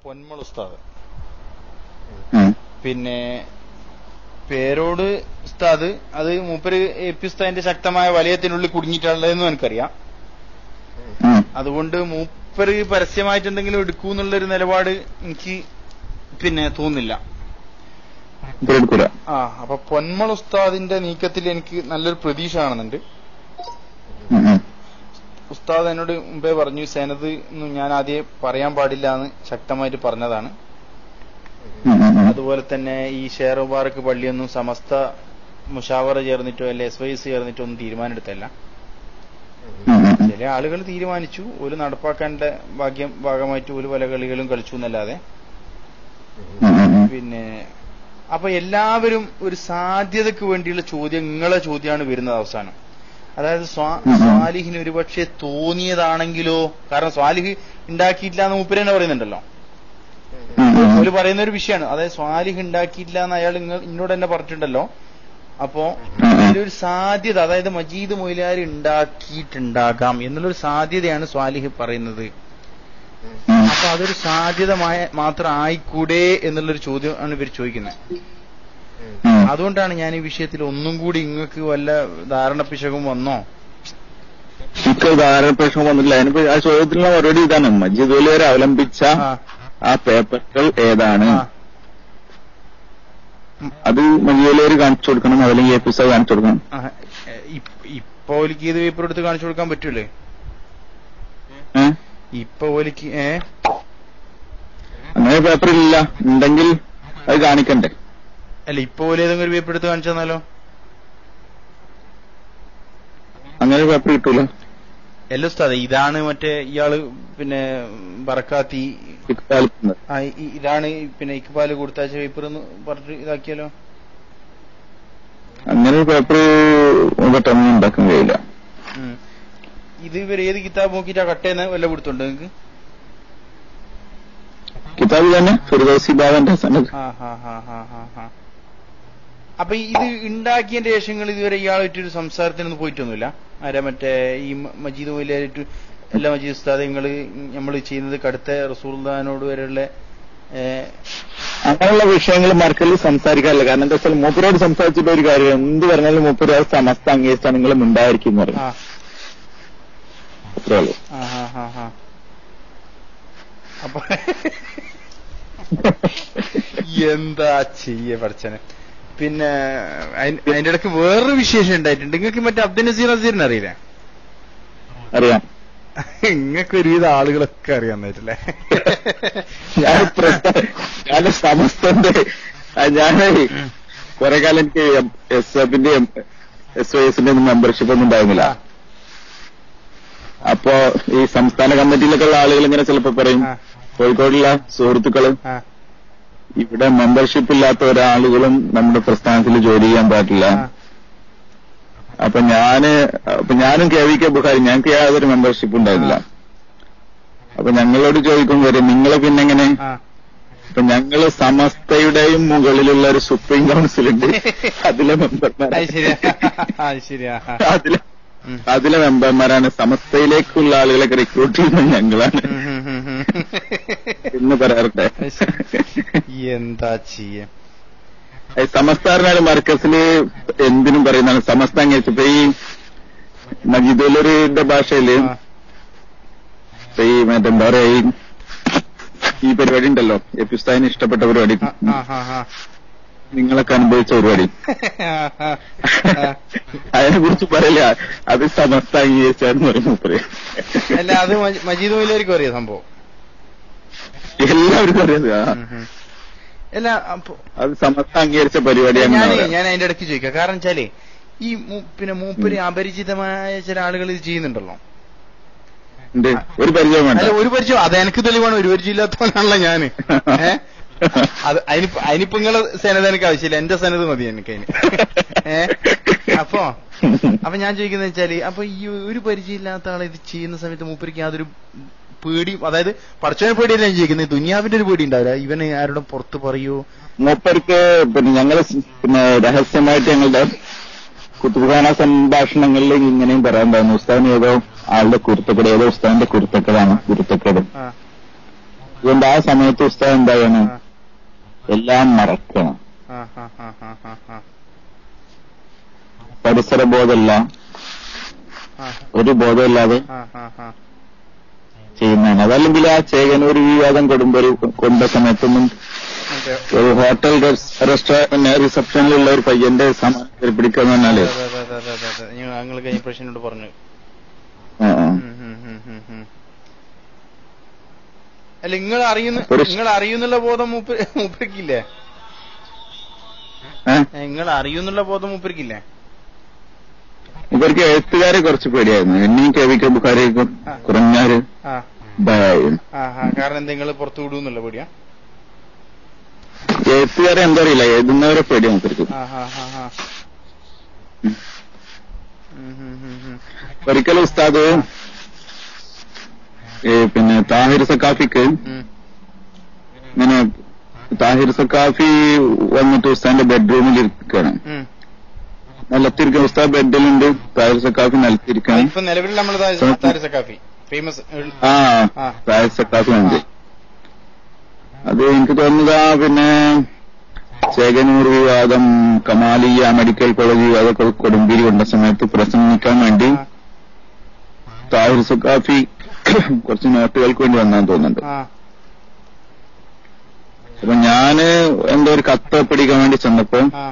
പൊന്മൾ ഉസ്താദ് ഉം. പിന്നെ പേരോട് ഉസ്താദ് അത് മൂപ്പര് എ പി ഉസ്താദിന്റെ ശക്തമായ വലയത്തിനുള്ളിൽ കുടുങ്ങിയിട്ടുള്ളതെന്നും എനിക്കറിയാം ഉം. അതുകൊണ്ട് മൂപ്പര് പരസ്യമായിട്ട് എന്തെങ്കിലും എടുക്കൂ എന്നുള്ളൊരു നിലപാട് എനിക്ക് പിന്നെ തോന്നുന്നില്ല ഇപ്പൊ എടുക്കൂല ആ അപ്പൊ പൊന്മൾ ഉസ്താദിന്റെ നീക്കത്തിൽ എനിക്ക് നല്ലൊരു പ്രതീക്ഷ കാണുന്നുണ്ട് ഉം, ഉം. ഉസ്താദ് എന്നോട് മുമ്പേ പറഞ്ഞു സേനത് ഒന്നും ഞാൻ ആദ്യം പറയാൻ പാടില്ല എന്ന് ശക്തമായിട്ട് പറഞ്ഞതാണ് ഉം, ഉം, ഉം. അതുപോലെ തന്നെ ഈ ഷെയർ മുബാറക്ക് പള്ളിയൊന്നും സമസ്ത മുഷാവറ ചേർന്നിട്ടോ അല്ലെ എസ് വൈ എസ് ചേർന്നിട്ടോ ഒന്നും തീരുമാനമെടുത്തല്ല ഉം, ഉം, ഉം. ചില ആളുകൾ തീരുമാനിച്ചു ഒരു നടപ്പാക്കാനുള്ള ഭാഗ്യം ഭാഗമായിട്ട് ഒരു പല കളികളും കളിച്ചു എന്നല്ലാതെ ഉം, ഉം, ഉം. പിന്നെ അപ്പൊ എല്ലാവരും ഒരു സാധ്യതക്ക് വേണ്ടിയുള്ള ചോദ്യം നിങ്ങളെ ചോദ്യമാണ് വരുന്നത് അവസാനം അതായത് സ്വാ- ഉം. സ്വാലിഹിന് ഒരുപക്ഷെ തോന്നിയതാണെങ്കിലോ കാരണം സ്വാലിഹ് ഉണ്ടാക്കിയിട്ടില്ല എന്ന് മൂപ്പര് തന്നെ പറയുന്നുണ്ടല്ലോ ഉം, ഉം, ഉം. ഒരു പറയുന്ന ഒരു വിഷയമാണ് അതായത് സ്വാലിഹ് ഉണ്ടാക്കിയിട്ടില്ല എന്ന് അയാൾ നിങ്ങൾ എന്നോട് തന്നെ പറഞ്ഞിട്ടുണ്ടല്ലോ അപ്പോ ഉം, ഉം. ഇതിലൊരു സാധ്യത അതായത് മജീദ് മൊയിലാർ ഉണ്ടാക്കിയിട്ടുണ്ടാകാം എന്നുള്ളൊരു സാധ്യതയാണ് സ്വാലിഹ് പറയുന്നത് ഉം. അപ്പൊ അതൊരു സാധ്യതമായ മാത്രം ആയിക്കൂടെ എന്നുള്ളൊരു ചോദ്യം ആണ് ഇവർ ചോദിക്കുന്നത് ഉം. അതുകൊണ്ടാണ് ഞാൻ ഈ വിഷയത്തിൽ ഒന്നും കൂടി ഇങ്ങക്ക് വല്ല ധാരണ പിശകും വന്നോ എനിക്ക് ധാരാളം പ്രശ്നം വന്നിട്ടില്ല അതിനിപ്പോ ആ ചോദ്യത്തിനുള്ള മറുപടി ഇതാണ് മജീദ് വലിയവരെ അവലംബിച്ച ആ, ആ പേപ്പറുകൾ ഏതാണ് ആ. അത് മജീദ് വലിയവര് കാണിച്ചു കൊടുക്കണം അല്ലെങ്കിൽ എ പി സാബ് കാണിച്ചു കൊടുക്കണം ആ, എ, ഇപ്പ- ഇപ്പൊ ഓലിക്ക് ഇത് പേപ്പർ എടുത്ത് കാണിച്ചു കൊടുക്കാൻ പറ്റൂലേ ഏഹ് ഇപ്പൊ ഓലിക്ക് ഏ അങ്ങനെ പേപ്പർ ഇല്ല ഉണ്ടെങ്കിൽ അത് കാണിക്കണ്ടേ അല്ല ഇപ്പൊ ഓല് ഏതെങ്കിലും ഒരു പേപ്പർ എടുത്ത് കാണിച്ചു തന്നാലോ അങ്ങനെ പേപ്പർ കിട്ടൂല എല്ലാ ഉസ്താദെ ഇതാണ് മറ്റേ ഇയാള് പിന്നെ ബറക്കാത്തി ഇക്കാലത്ത് ആ, ഇ- ഇതാണ് ഈ പിന്നെ ഇക്ബാല് കൊടുത്താച്ച പേപ്പർ എന്ന് പറഞ്ഞിട്ട് ഇതാക്കിയാലോ അങ്ങനെ ഒരു പേപ്പർ പെട്ടെന്ന് ഉണ്ടാക്കാൻ കഴിയില്ല ഉം. ഇത് ഇവർ ഏത് കിതാബ് നോക്കിയിട്ടാ കട്ടേന്ന് വല്ല കൊടുത്തുണ്ട് നിങ്ങക്ക് കിതാബ് തന്നെ ഫിർദോസി ബാബന്റെ സനത് ആ, ഹാ, ഹാ, ഹാ, ഹാ, ഹാ. അപ്പൊ ഇത് ഉണ്ടാക്കിയതിന്റെ ശേഷം നിങ്ങൾ ഇതുവരെ ഇയാളായിട്ടൊരു സംസാരത്തിനൊന്നും പോയിട്ടൊന്നുമില്ല ആരാ മറ്റേ ഈ മ- മജീദ് മൊയിലായിട്ട് എല്ലാ മജീദ് ഉസ്താദ് നിങ്ങൾ നമ്മൾ ചെയ്യുന്നത് കടുത്ത റസൂൽദാനോട് വരെയുള്ള ഏ, അങ്ങനെയുള്ള വിഷയങ്ങൾ മറക്കലിൽ സംസാരിക്കാറില്ല കാരണം എന്താ വെച്ചാൽ മൂപ്പരോട് സംസാരിച്ചിട്ട് ഒരു കാര്യം എന്ത് പറഞ്ഞാലും മൂപ്പര് ആ സമസ്ത അംഗീകരിച്ചാണ് നിങ്ങൾ ഉണ്ടായിരിക്കും എന്ന് പറയും ആ അത്രേ ഉള്ളൂ ആ, ഹാ, ഹാ, ഹാ. അപ്പൊ എന്താ ചെയ്യ പഠിച്ചനെ പിന്നെ അയിന്- അതിന്റെ ഇടയ്ക്ക് വേറൊരു വിശേഷം ഉണ്ടായിട്ടുണ്ട് നിങ്ങൾക്ക് മറ്റേ അബ്ദുൽ നസീർ നസീറിനെ അറിയില്ലേ അറിയാം നിങ്ങൾക്ക് ഒരുവിധ ആളുകളൊക്കെ അറിയാൻ പറ്റില്ലേ ഞാൻ പ്രസ്ത- ഞാൻ സമസ്തന്റെ ഞാൻ കുറെ കാലം എനിക്ക് എസ് എഫിന്റെ എസ് വൈ എസിന്റെ മെമ്പർഷിപ്പ് ഒന്നും ഉണ്ടായിരുന്നില്ല അപ്പോ ഈ സംസ്ഥാന കമ്മിറ്റിയിലൊക്കെ ഉള്ള ആളുകൾ ഇങ്ങനെ ചിലപ്പോ പറയും ആ, കോഴിക്കോടുള്ള സുഹൃത്തുക്കള് ആ, ഇവിടെ മെമ്പർഷിപ്പ് ഇല്ലാത്ത ഒരാളുകളും നമ്മുടെ പ്രസ്ഥാനത്തിൽ ജോലി ചെയ്യാൻ പാടില്ല ആ. അപ്പൊ ഞാന് അപ്പൊ ഞാനും കെ വി കെ ബുഹാരി ഞങ്ങൾക്ക് യാതൊരു മെമ്പർഷിപ്പ് ഉണ്ടായിരുന്നില്ല അപ്പൊ ഞങ്ങളോട് ചോദിക്കും വരും നിങ്ങളെ പിന്നെങ്ങനെ ആ. അപ്പൊ ഞങ്ങള് സമസ്തയുടെയും മുകളിലുള്ള ഒരു സുപ്രീം കൗൺസിൽ ഉണ്ട് അതിലെ മെമ്പർമാർ അത് ശരിയാ അത് ശരിയാ ആ. അതിലെ ഉം. അതിലെ മെമ്പർമാരാണ് സമസ്തയിലേക്കുള്ള ആളുകളെ റിക്രൂട്ട് ചെയ്യുന്നത് ഞങ്ങളാണ് ഉം, ഉം, ഉം, ഉം. എന്ന് പറയാറുണ്ട് എന്താ ചെയ്യ ഈ സമസ്താറിനാണ് മർക്കസില് എന്തിനും പറയുന്നതാണ് സമസ്ത അംഗീകരിച്ചപ്പോ ഈ മജീദുലറിന്റെ ഭാഷയില് ആ, ഇപ്പൊ ഈ മറ്റെന്താ പറയാ ഈ ഈ പരിപാടി ഉണ്ടല്ലോ എപ്പിസ്ഥാനിന് ഇഷ്ടപ്പെട്ട പരിപാടി ആ, ആ, ആ, ആ. നിങ്ങളൊക്കെ അനുഭവിച്ച പരിപാടി ആ, ആ, ആ. അതിനെ കുറിച്ച് പറയില്ല അത് സമസ്ത അംഗീകരിച്ചാന്ന് പറയുന്നു പറയും അല്ല അത് മജ- മജീദ് മൊയിലായിരിക്കും അറിയാം സംഭവം എല്ലാവർക്കും അറിയാം ആ. ഉം, ഉം. അല്ല അപ്പൊ അത് സമസ്ത അംഗീകരിച്ച പരിപാടിയാണ് ഞാൻ പറയാ. ഞാൻ അതിന്റെ ഇടയ്ക്ക് ചോദിക്കാം കാരണം വെച്ചാലേ ഈ മൂ- പിന്നെ മൂപ്പര് അപരിചിതമായ ചില ആളുകൾ ഇത് ചെയ്യുന്നുണ്ടല്ലോ ഉണ്ട്. ഒരു പരിചയം വേണ്ട അല്ല ഒരു പരിചയം അത് എനിക്ക് തെളിവാണ് ഒരു പരിചയം ഇല്ലാത്തവനാണല്ലോ ഞാന് ഏ? അത് അതിനിപ്പോ അതിനിപ്പോ നിങ്ങളെ സേനത എനിക്ക് ആവശ്യമില്ല എന്റെ സേനത് മതി എനിക്ക് അതിന് ഏ അപ്പോ അപ്പൊ ഞാൻ ചോദിക്കുന്നത് വെച്ചാല് അപ്പൊ ഈ ഒരു പരിചയമില്ലാത്ത ആൾ ഇത് ചെയ്യുന്ന സമയത്ത് മൂപ്പർക്ക് യാതൊരു പേടി അതായത് പഠിച്ചവനെ പേടിയല്ല ഞാൻ ചോദിക്കുന്നത് ദുനിയാവിന്റെ ഒരു പേടി ഉണ്ടാവില്ല ഇവന് ആരോടും പുറത്ത് പറയൂ മൂപ്പർക്ക് പിന്നെ ഞങ്ങള് സ് പിന്നെ രഹസ്യമായിട്ട് ഞങ്ങളുടെ കുത്തുബാന സംഭാഷണങ്ങളിൽ ഇങ്ങനെയും പറയാൻ ഉസ്താദിന് ഏതോ ആളുടെ കുരുത്തക്കേട് ഏതോ ഉസ്താദിന്റെ കുരുത്തക്കേടാണ് കുരുത്തക്കേട് ആ അതുകൊണ്ട് ആ സമയത്ത് ഉസ്താദ് എന്താ ചെയ്യണം ആ, എല്ലാം മറക്കണം ആ, ആ, ആ, ആ, ആ, ആ. പരിസര ബോധമല്ല ആ, ഒരു ബോധമില്ലാതെ ആ, ആ, ആ. ചെയ്യുന്നതാണ് അതല്ലെങ്കിൽ ആ ചേകനൂർ വിവാദം കൊടുമ്പൊരു കൊണ്ട സമയത്തൊന്നും മറ്റേ, ഒരു ഹോട്ടൽ റെസ്റ്റോറന്റ് റിസപ്ഷനിലുള്ള ഒരു പയ്യന്റെ സമാനം പിടിക്കാന്ന് പറഞ്ഞാല് അതെ, അതെ, അതെ, അതെ, അതെ. നിങ്ങൾ ഞങ്ങൾ കഴിഞ്ഞ പ്രശ്നോട് പറഞ്ഞു ആ, ആ. ഉം, ഉം, ഉം, ഉം, ഉം. അല്ല നിങ്ങൾ അറിയുന്ന ഒരു- നിങ്ങൾ അറിയുന്നുള്ള ബോധം മൂപ്പ മൂപ്പരിക്കില്ലേ ഏ? നിങ്ങൾ അറിയുന്നുള്ള ബോധം മൂപ്പരിക്കില്ലേ ഇവർക്ക് എഴുത്തുകാരെ കുറച്ച് പേടിയായിരുന്നു എന്നെയും കെ വി കെ ബുഖാരിക്കും ആ. കുറഞ്ഞാര് ആ ഭയമായിരുന്നു ആ ആ കാരണം എന്താ നിങ്ങൾ പുറത്തു വിടൂന്നുള്ള പേടിയാ എഴുത്തുകാരെ എന്താ അറിയില്ല എഴുതുന്നവരെ പേടിയാണ് ഇവർക്ക് ആ ആ ആ ആ ഉം. ഉം, ഉം, ഉം, ഉം. ഒരിക്കലും ഉസ്താദ് ഏ, പിന്നെ താഹിർ സക്കാഫിക്ക് ഉം. ഇങ്ങനെ താഹിർ സക്കാഫി വന്നിട്ട് ഉസ്താദിന്റെ ബെഡ്റൂമിൽ ഇരിക്കുകയാണ് ഉം. നിലത്തിരിക്കുന്ന ഉസ്താദ് ബെഡിലുണ്ട് താഹിർ സക്കാഫി നിലത്തിരിക്കുകയാണ് ഇപ്പൊ നിലവിൽ നമ്മൾ സക്കാഫി ഫേമസ് ആ ആ. താഹിർ സക്കാഫി ഉണ്ട് അത് എനിക്ക് തോന്നുന്നത് ആ പിന്നെ ചേകനൂർ വിവാദം കമാലിയ മെഡിക്കൽ കോളേജ് വിവാദമൊക്കെ കൊടുമ്പിരി കൊണ്ട സമയത്ത് പ്രസംഗിക്കാൻ വേണ്ടി താഹിർ സക്കാഫി കുറച്ച് നോട്ടുകൾക്ക് വേണ്ടി വന്നാന്ന് തോന്നുന്നുണ്ട് ആ അപ്പൊ ഞാന് എന്തോ ഒരു കത്ത് പിടിക്കാൻ വേണ്ടി ചെന്നപ്പോ ആ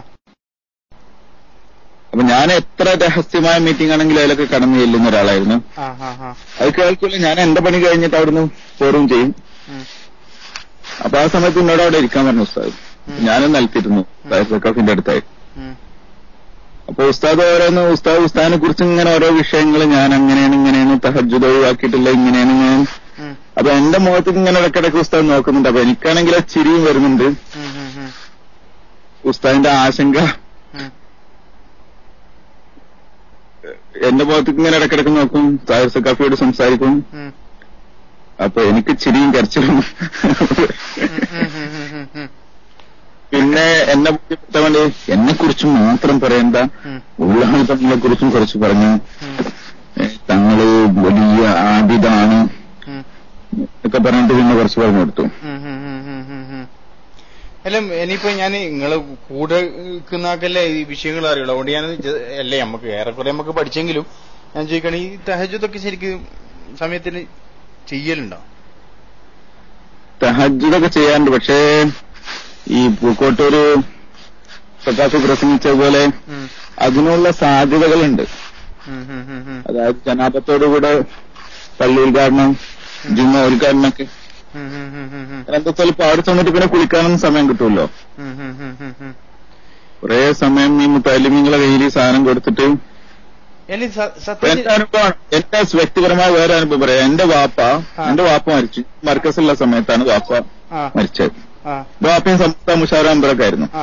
അപ്പൊ ഞാൻ എത്ര രഹസ്യമായ മീറ്റിംഗ് ആണെങ്കിലും അതിലൊക്കെ കടന്നു ചെല്ലുന്ന ഒരാളായിരുന്നു ആ ആ ആ അത് കേൾക്കില്ല ഞാൻ എന്റെ പണി കഴിഞ്ഞിട്ട് അവിടുന്ന് പോറും ചെയ്യും ഉം. അപ്പൊ ആ സമയത്ത് എന്നോട് അവിടെ ഇരിക്കാൻ പറഞ്ഞു ഉസ്താദ് ഉം. ഞാനും നിലത്തിരുന്നു സക്കാഫിന്റെ അടുത്തായി ഉം. അപ്പൊ ഉസ്താദ് ഓരോന്ന് ഉസ്താദ് ഉസ്താദിനെ കുറിച്ച് ഇങ്ങനെ ഓരോ വിഷയങ്ങൾ ഞാൻ അങ്ങനെയാണ് ഇങ്ങനെയാണ് തഹജുദ് ഒഴിവാക്കിയിട്ടില്ല ഇങ്ങനെയാണ് ഞാൻ ഉം. അപ്പൊ എന്റെ മുഖത്തേക്ക് ഇങ്ങനെ ഇടയ്ക്കിടയ്ക്ക് ഉസ്താദ് നോക്കുന്നുണ്ട് അപ്പൊ എനിക്കാണെങ്കിൽ ആ ചിരിയും വരുന്നുണ്ട് ഉം, ഉം, ഉം. ഉസ്താദിന്റെ ആശങ്ക ഉം. എന്റെ മുഖത്തേക്ക് ഇങ്ങനെ ഇടയ്ക്കിടയ്ക്ക് നോക്കും താഹിർ സക്കാഫിയോട് സംസാരിക്കും ഉം. അപ്പൊ എനിക്ക് ചിരിയും കരച്ചിലും ഉം, ഉം, ഉം, ഉം, ഉം, ഉം. പിന്നെ എന്നെ ബുദ്ധിമുട്ടാൻ വേണ്ടി എന്നെ കുറിച്ച് മാത്രം പറയണ്ട ഉം. ഉള്ളാൾ തങ്ങളെ കുറിച്ചും കുറച്ച് പറഞ്ഞു ഉം. ഏ, തങ്ങള് വലിയ ആബിദാണ് ഉം. ഒക്കെ പറഞ്ഞിട്ട് പിന്നെ കുറച്ച് പറഞ്ഞു കൊടുത്തു ഉം, ഉം, ഉം, ഉം, ഉം, ഉം. അല്ല ഇനിയിപ്പോ ഞാൻ നിങ്ങള് കൂടെ നിൽക്കുന്നാക്കല്ലേ ഈ വിഷയങ്ങൾ അറിയുള്ളൂ അതുകൊണ്ട് ഞാൻ ജ- അല്ലേ നമുക്ക് ഏറെക്കുറെ നമുക്ക് പഠിച്ചെങ്കിലും ഞാൻ ചോദിക്കണേ ഈ തഹജുദൊക്കെ ശരിക്കും സമയത്തിന് ചെയ്യലുണ്ടോ തഹജ്ജുദൊക്കെ ചെയ്യാറുണ്ട് പക്ഷേ ഈ പൂക്കോട്ടൂര് സക്കാഫി പ്രസംഗിച്ചതുപോലെ ഉം. അതിനുള്ള സാധ്യതകളുണ്ട് ഉം, ഉം, ഉം, ഉം. അതായത് ജനാപത്തോടുകൂടെ പള്ളി ഉദ്ഘാടനം ജുമ്മ ഉദ്ഘാടനമൊക്കെ ഉം, ഉം, ഉം, ഉം, ഉം. എന്താ വെച്ചാൽ ഇപ്പൊ അവിടെ ചെന്നിട്ട് പിന്നെ കുളിക്കാനൊന്നും സമയം കിട്ടുമല്ലോ ഉം, ഉം, ഉം, ഉം, ഉം. കുറെ സമയം ഈ മുത്താലിമിങ്ങളെ കയ്യിൽ ഈ സാധനം കൊടുത്തിട്ട് അല്ല ഈ സ- എന്റെ സത്യം അനുഭവമാണ് എന്റെ വ്യക്തിപരമായ വേറെ അനുഭവം പറയാം എന്റെ വാപ്പ ആ. എന്റെ വാപ്പ മരിച്ചു മർക്കസുള്ള സമയത്താണ് വാപ്പ ആ മരിച്ചത് ആ വാപ്പയും സംസ്ഥാന മുഷാറാമ്പറൊക്കെ ആയിരുന്നു ആ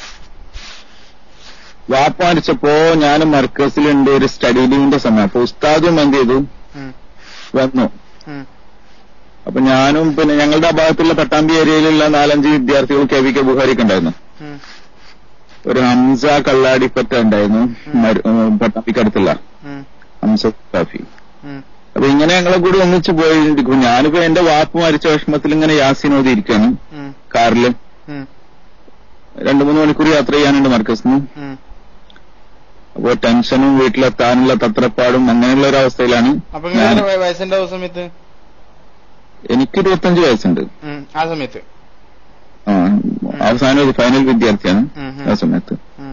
വാപ്പ മരിച്ചപ്പോ ഞാൻ മർക്കസിലുണ്ട് ഒരു സ്റ്റഡി ലീവിന്റെ സമയം അപ്പൊ ഉസ്താദും എന്ത് ചെയ്തു ഉം, വന്നു ഉം, അപ്പൊ ഞാനും പിന്നെ ഞങ്ങളുടെ ആ ഭാഗത്തുള്ള പട്ടാമ്പി ഏരിയയിലുള്ള നാലഞ്ച് വിദ്യാർത്ഥികൾ കെ വി കെ ബുഹാരിക്ക് ഉണ്ടായിരുന്നു ഉം, ഒരു ഹംസ കള്ളാടിപ്പറ്റ ഉണ്ടായിരുന്നു മരു- ഉം, പട്ടാമ്പിക്കടുത്തുള്ള ഉം, ഹംസ കാഫി ഉം, അപ്പൊ ഇങ്ങനെ ഞങ്ങളെ കൂടി ഒന്നിച്ച് പോയിരിക്കും ഞാനിപ്പോ എന്റെ വാപ്പ് മരിച്ച വിഷമത്തിൽ ഇങ്ങനെ യാസീൻ ഓതി ഇരിക്കാണ് ഉം, കാറില് ഉം, രണ്ടു മൂന്ന് മണിക്കൂർ യാത്ര ചെയ്യാനുണ്ട് മർക്കസിന് ഉം. അപ്പൊ ടെൻഷനും വീട്ടിലെത്താനുള്ള തത്രപ്പാടും അങ്ങനെയുള്ള ഒരു അവസ്ഥയിലാണ് അപ്പൊ ഞാൻ നിങ്ങളുടെ വയസ്സുണ്ടാവും സമയത്ത് എനിക്ക് ഇരുപത്തഞ്ച് വയസ്സുണ്ട് ഉം, ആ സമയത്ത് ആ അവസാനം ഒരു ഫൈനൽ വിദ്യാർത്ഥിയാണ് ഉം, ആ ഉം, സമയത്ത് ഉം,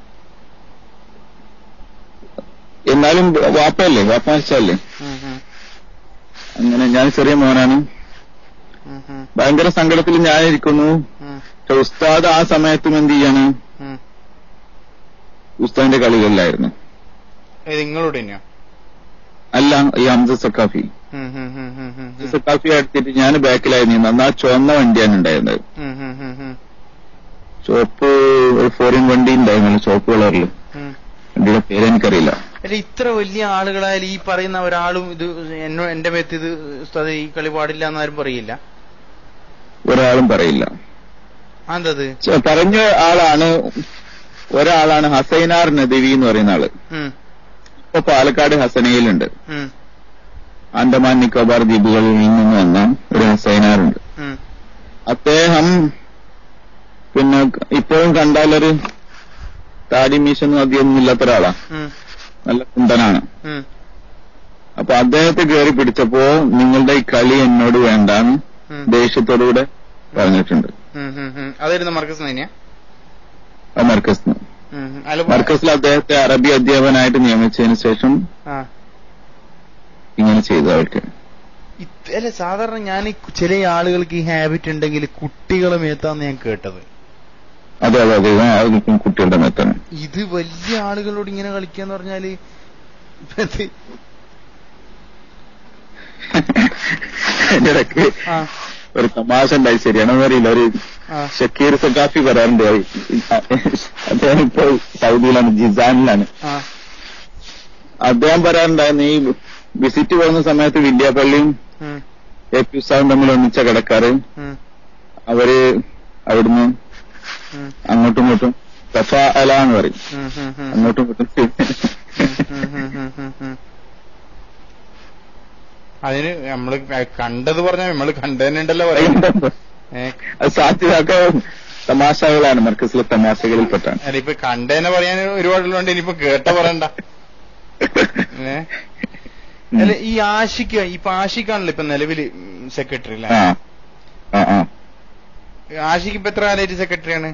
എന്നാലും വാപ്പയല്ലേ വാപ്പ മരിച്ചല്ലേ ഉം, ഉം, അങ്ങനെ ഞാൻ ചെറിയ മോനാണ് ഉം, ഉം, ഭയങ്കര സങ്കടത്തിൽ ഞാനിരിക്കുന്നു ഉം, പക്ഷെ ഉസ്താദ് ആ സമയത്തും എന്ത് ചെയ്യാണ് ഉം. ഉസ്താദിന്റെ കളികളിലായിരുന്നു ഇത് നിങ്ങളോട് തന്നെയോ അല്ല ഈ ഹംസ സക്കാഫി ഉം, ഉം, ഉം, ഉം, ഉം, ഹംസ സക്കാഫി എടുത്തിട്ട് ഞാൻ ബാക്കിലായിരുന്നു നിന്ന് ആ ചുവന്ന വണ്ടിയാണ് ഉണ്ടായിരുന്നത് ഉം, ഉം, ഉം, ഉം, ചുവപ്പ് ഒരു ഫോറിൻ വണ്ടി ഉണ്ടായിരുന്നു ചുവപ്പ് കളറിൽ ഉം. വണ്ടിയുടെ പേര് എനിക്കറിയില്ല അല്ല ഇത്ര വലിയ ആളുകളായാലും ഈ പറയുന്ന ഒരാളും ഇത് എന്നോ എന്റെ മേത്ത് ഇത് ഉസ്താദേ ഈ കളി പാടില്ല എന്നാരും പറയില്ല ഒരാളും പറയില്ല അതെന്തത് ചെ- പറഞ്ഞ ആളാണ് ഒരാളാണ് ഹസൈനാർ നദവി എന്ന് പറയുന്ന ആള് ഉം, ഇപ്പൊ പാലക്കാട് ഹസനയിലുണ്ട് ഉം, ആൻഡമാൻ നിക്കോബാർ ദ്വീപുകളിൽ നിന്ന് വന്ന ഒരു ഹസൈനാറുണ്ട് ഉം, അദ്ദേഹം പിന്നെ ഇപ്പോഴും കണ്ടാലൊരു താടി മീശൊന്നും അധികമൊന്നും ഇല്ലാത്ത ഒരാളാ ഉം, നല്ല കുണ്ടനാണ് ഉം, അപ്പൊ അദ്ദേഹത്തെ കയറി പിടിച്ചപ്പോ നിങ്ങളുടെ ഈ കളി എന്നോട് വേണ്ടാന്ന് ഉം, ദേഷ്യത്തോടുകൂടെ പറഞ്ഞിട്ടുണ്ട് ഉം, ഉം, ഉം. അതായിരുന്നു മർക്കസ് നൈനിയ ആ മർക്കസ് അല്ല മർക്കസിൽ അദ്ദേഹത്തെ അറബി അധ്യാപകനായിട്ട് നിയമിച്ചതിന് ശേഷം ആ ഇങ്ങനെ ചെയ്തു അവർക്ക് ഇത് അല്ല സാധാരണ ഞാൻ ഈ ചില ആളുകൾക്ക് ഈ ഹാബിറ്റ് ഉണ്ടെങ്കിൽ കുട്ടികളെ മേത്താന്ന് ഞാൻ കേട്ടത് അതെ അതെ അതെ അതൊക്കെ കുട്ടികളുടെ മേത്താണ് ഇത് വലിയ ആളുകളോട് ഇങ്ങനെ കളിക്കാന്ന് പറഞ്ഞാല് ഇത് അതിന്റെ ഇടയ്ക്ക് ആ ഒരു തമാശ ഉണ്ടായി ശരിയാണെന്ന് അറിയില്ല ഒരു ആ ഷക്കീർ സക്കാഫി പറയാറുണ്ട് അദ്ദേഹം ഇപ്പോൾ സൗദിയിലാണ് ജിസാനിലാണ് ആ അദ്ദേഹം പറയാറുണ്ടായിരുന്നു ഈ വിസിറ്റ് പോകുന്ന സമയത്ത് വിദ്യാപള്ളിയും ഉം, എ പി ഉസ്താവും തമ്മിൽ ഒന്നിച്ച കടക്കാര് ഉം, അവര് അവിടുന്ന് ഉം, അങ്ങോട്ടും ഇങ്ങോട്ടും കഫ അല എന്ന് പറയും ഉം, ഉം, ഉം, അങ്ങോട്ടും ഇങ്ങോട്ടും ഉം, ഉം, ഉം, ഉം, ഉം. അതിന് നമ്മള് കണ്ടത് പറഞ്ഞാൽ നമ്മള് കണ്ടതന്നെയുണ്ടല്ലോ പറയുന്നത് ഏ അത് സാധ്യതൊക്കെ തമാശകളാണ് മർക്കസിലെ തമാശകളിൽപ്പെട്ടാണ് അല്ല ഇപ്പൊ കണ്ടേനെ പറയാൻ ഒരുപാടുള്ളതുകൊണ്ട് ഇനിയിപ്പോ കേട്ട പറയണ്ട ഏ അല്ല ഈ ആഷിക്ക് ഇപ്പൊ ആഷിക്കാണല്ലോ ഇപ്പൊ നിലവില് സെക്രട്ടറി അല്ലേ ആ ആ ആ ആഷിക്ക് ഇപ്പൊ എത്ര കാലമായിട്ട് സെക്രട്ടറിയാണ്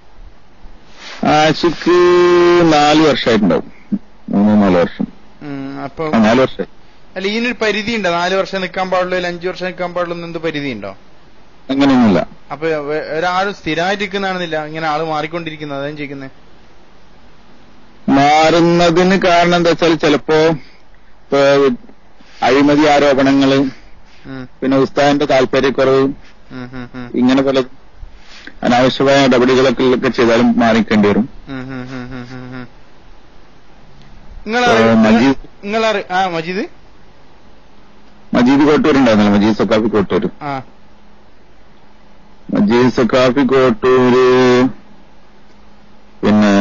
ആഷിക്ക് നാല് വർഷമായിട്ടുണ്ടാവും മൂന്ന് നാല് വർഷം ഉം, അപ്പൊ ആ, നാല് വർഷമായി അല്ല ഇതിനൊരു പരിധി ഉണ്ടോ നാല് വർഷം നിൽക്കാൻ പാടുള്ളൂ അല്ലെങ്കിൽ അഞ്ചു വർഷം നിൽക്കാൻ പാടുള്ളൂ എന്ന് എന്ത് പരിധി ഉണ്ടോ അങ്ങനെയൊന്നുമില്ല അപ്പൊ വേ- ഒരാള് സ്ഥിരമായിട്ട് നിൽക്കുന്നതാണെന്നില്ല ഇങ്ങനെ ആള് മാറിക്കൊണ്ടിരിക്കുന്നത് അതാണ് ചോദിക്കുന്നത് മാറുന്നതിന് കാരണം എന്താ വെച്ചാൽ ചിലപ്പോ ഇപ്പൊ അഴിമതി ആരോപണങ്ങള് ഉം, പിന്നെ ഉസ്താദിന്റെ താല്പര്യക്കുറവ് ഉം, ഉം, ഉം, ഇങ്ങനെ പല അനാവശ്യമായ നടപടികളൊക്കെ ഒക്കെ ചെയ്താലും മാറിക്കേണ്ടി വരും ഉം, ഉം, ഉം, ഉം, ഉം, ഉം. നിങ്ങളറി ഏ, മജീദ് നിങ്ങളറി ആ മജീദ് മജീദ് കോട്ടൂർ ഉണ്ടായിരുന്നല്ലോ മജീദ് സക്കാഫി കോട്ടൂർ ആ മജീദ് സക്കാഫി കോട്ടൂര് പിന്നെ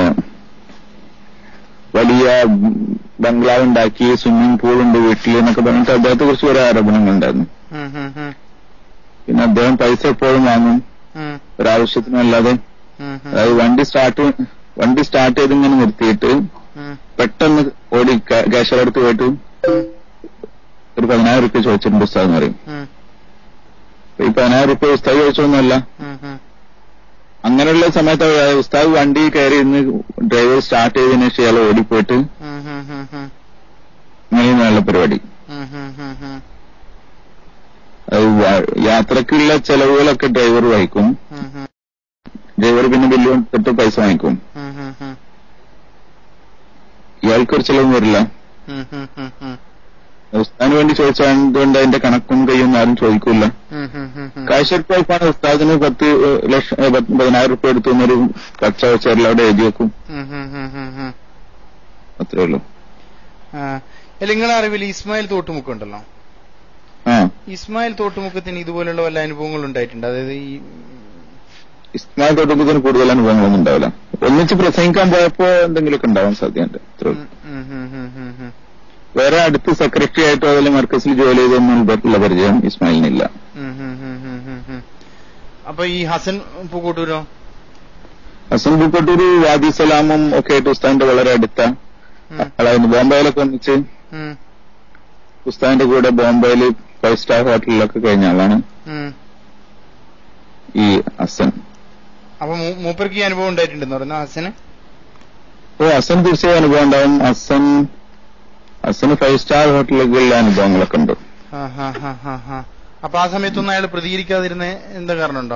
വലിയ ബംഗ്ലാവ് ഉണ്ടാക്കി സ്വിമ്മിംഗ് പൂൾ ഉണ്ട് വീട്ടിൽ എന്നൊക്കെ പറഞ്ഞിട്ട് അദ്ദേഹത്തെ കുറിച്ച് കുറെ ആരോപണങ്ങൾ ഉണ്ടായിരുന്നു ഉം, ഉം, ഉം, പിന്നെ അദ്ദേഹം പൈസ എപ്പോഴും വാങ്ങും ഉം, ഒരാവശ്യത്തിനല്ലാതെ ഉം, ഉം, അതായത് വണ്ടി സ്റ്റാർട്ട് വണ്ടി സ്റ്റാർട്ട് ചെയ്ത് ഇങ്ങനെ നിർത്തിയിട്ട് ഉം, പെട്ടെന്ന് ഓടി ക്യാഷർ അടുത്ത് പോയിട്ട് ഒരു പതിനായിരം റുപ്യ ചോദിച്ചിട്ടുണ്ട് ഉസ്താദ് എന്ന് പറയും ഉം, അപ്പൊ ഈ പതിനായിരം റുപ്യ ഉസ്താദ് ചോദിച്ചൊന്നുമല്ല ഉം, ഉം. അങ്ങനെയുള്ള സമയത്ത് അവ- ഉസ്താദ് വണ്ടി കയറി ഇന്ന് ഡ്രൈവർ സ്റ്റാർട്ട് ചെയ്തതിനു ശേഷം ഇയാൾ ഓടിപ്പോയിട്ട് ഉം, ഉം, ഉം, ഉം, ഇങ്ങനെയുള്ള പരിപാടി ഉം, ഉം, ഉം, ഉം, അത് വ- യാത്രക്കുള്ള ചെലവുകളൊക്കെ ഡ്രൈവർ വഹിക്കും ഉം, ഉം, ഡ്രൈവർ പിന്നെ ബില്ല് തൊട്ട് പൈസ വാങ്ങിക്കും ഉം, ഉം, ഉം, ഇയാൾക്കൊരു ചെലവും വരില്ല ഉം, ഉം, ഉം, ഉം, ഉസ്താദിന് വേണ്ടി ചോദിച്ചതുകൊണ്ട് അതിന്റെ കണക്കും കയ്യൊന്നും ആരും ചോദിക്കൂല ഉം, ഉം, ഉം, ഉം. കാശ്യർ പൈപ്പാണ് ഉസ്താദിന് പത്ത് ലക്ഷം ഏ, പത്ത് പതിനായിരം റുപ്യ എടുത്തു എന്നൊരു കച്ച വെച്ചാൽ അവിടെ എഴുതി വെക്കും ഉം, ഉം, ഉം, ഉം, ഉം. അത്രേ ഉള്ളൂ ആ. അല്ല നിങ്ങളെ അറിവിൽ ഇസ്മായിൽ തോട്ടുമുക്കുണ്ടല്ലോ ആ ഇസ്മായിൽ തോട്ടുമുക്കത്തിന് ഇതുപോലുള്ള വല്ല അനുഭവങ്ങൾ ഉണ്ടായിട്ടുണ്ട് അതായത് ഈ ഇസ്മായിൽ തൊട്ടുമ്പത്തിന് കൂടുതൽ അനുഭവങ്ങളൊന്നും ഉണ്ടാവില്ല ഒന്നിച്ച് പ്രസംഗിക്കാൻ പോയപ്പോ എന്തെങ്കിലുമൊക്കെ ഉണ്ടാവാൻ സാധ്യതയുണ്ട് അത്രേ ഉള്ളൂ ഉം, ഉം, ഉം, ഉം, ഉം, വേറെ അടുത്ത് സെക്രട്ടറി ആയിട്ടോ അതിൽ മർക്കസിൽ ജോലി ചെയ്തൊന്നും ഉള്ള പരിചയം ഇസ്മായിലിനില്ല ഉം, ഉം, ഉം, ഉം, ഉം, ഉം. അപ്പൊ ഈ ഹസൻ പൂക്കോട്ടൂരോ ഹസൻ ബുക്കട്ടൂര് വാദി സലാമും ഒക്കെ ആയിട്ട് ഉസ്താദിന്റെ വളരെ അടുത്ത ഉം, ആളായിരുന്നു ബോംബെയിലൊക്കെ ഒന്നിച്ച് ഉം, ഉസ്താദിന്റെ കൂടെ ബോംബെയിൽ ഫൈവ് സ്റ്റാർ ഹോട്ടലിലൊക്കെ കഴിഞ്ഞ ആളാണ് ഉം. ഈ ഹസൻ അപ്പൊ മൂ- മൂപ്പർക്ക് ഈ അനുഭവം ഉണ്ടായിട്ടുണ്ടെന്ന് പറയുന്ന ഹസന് ഓ ഹസൻ തീർച്ചയായും അനുഭവം ഉണ്ടാവും ഹസൻ ഹസന് ഫൈവ് സ്റ്റാർ ഹോട്ടലുകളിലെ അനുഭവങ്ങളൊക്കെ ഉണ്ട് ആ, ആ, ആ, ആ, ആ. അപ്പൊ ആ സമയത്തൊന്നും അയാൾ പ്രതികരിക്കാതിരുന്ന എന്താ കാരണമുണ്ടോ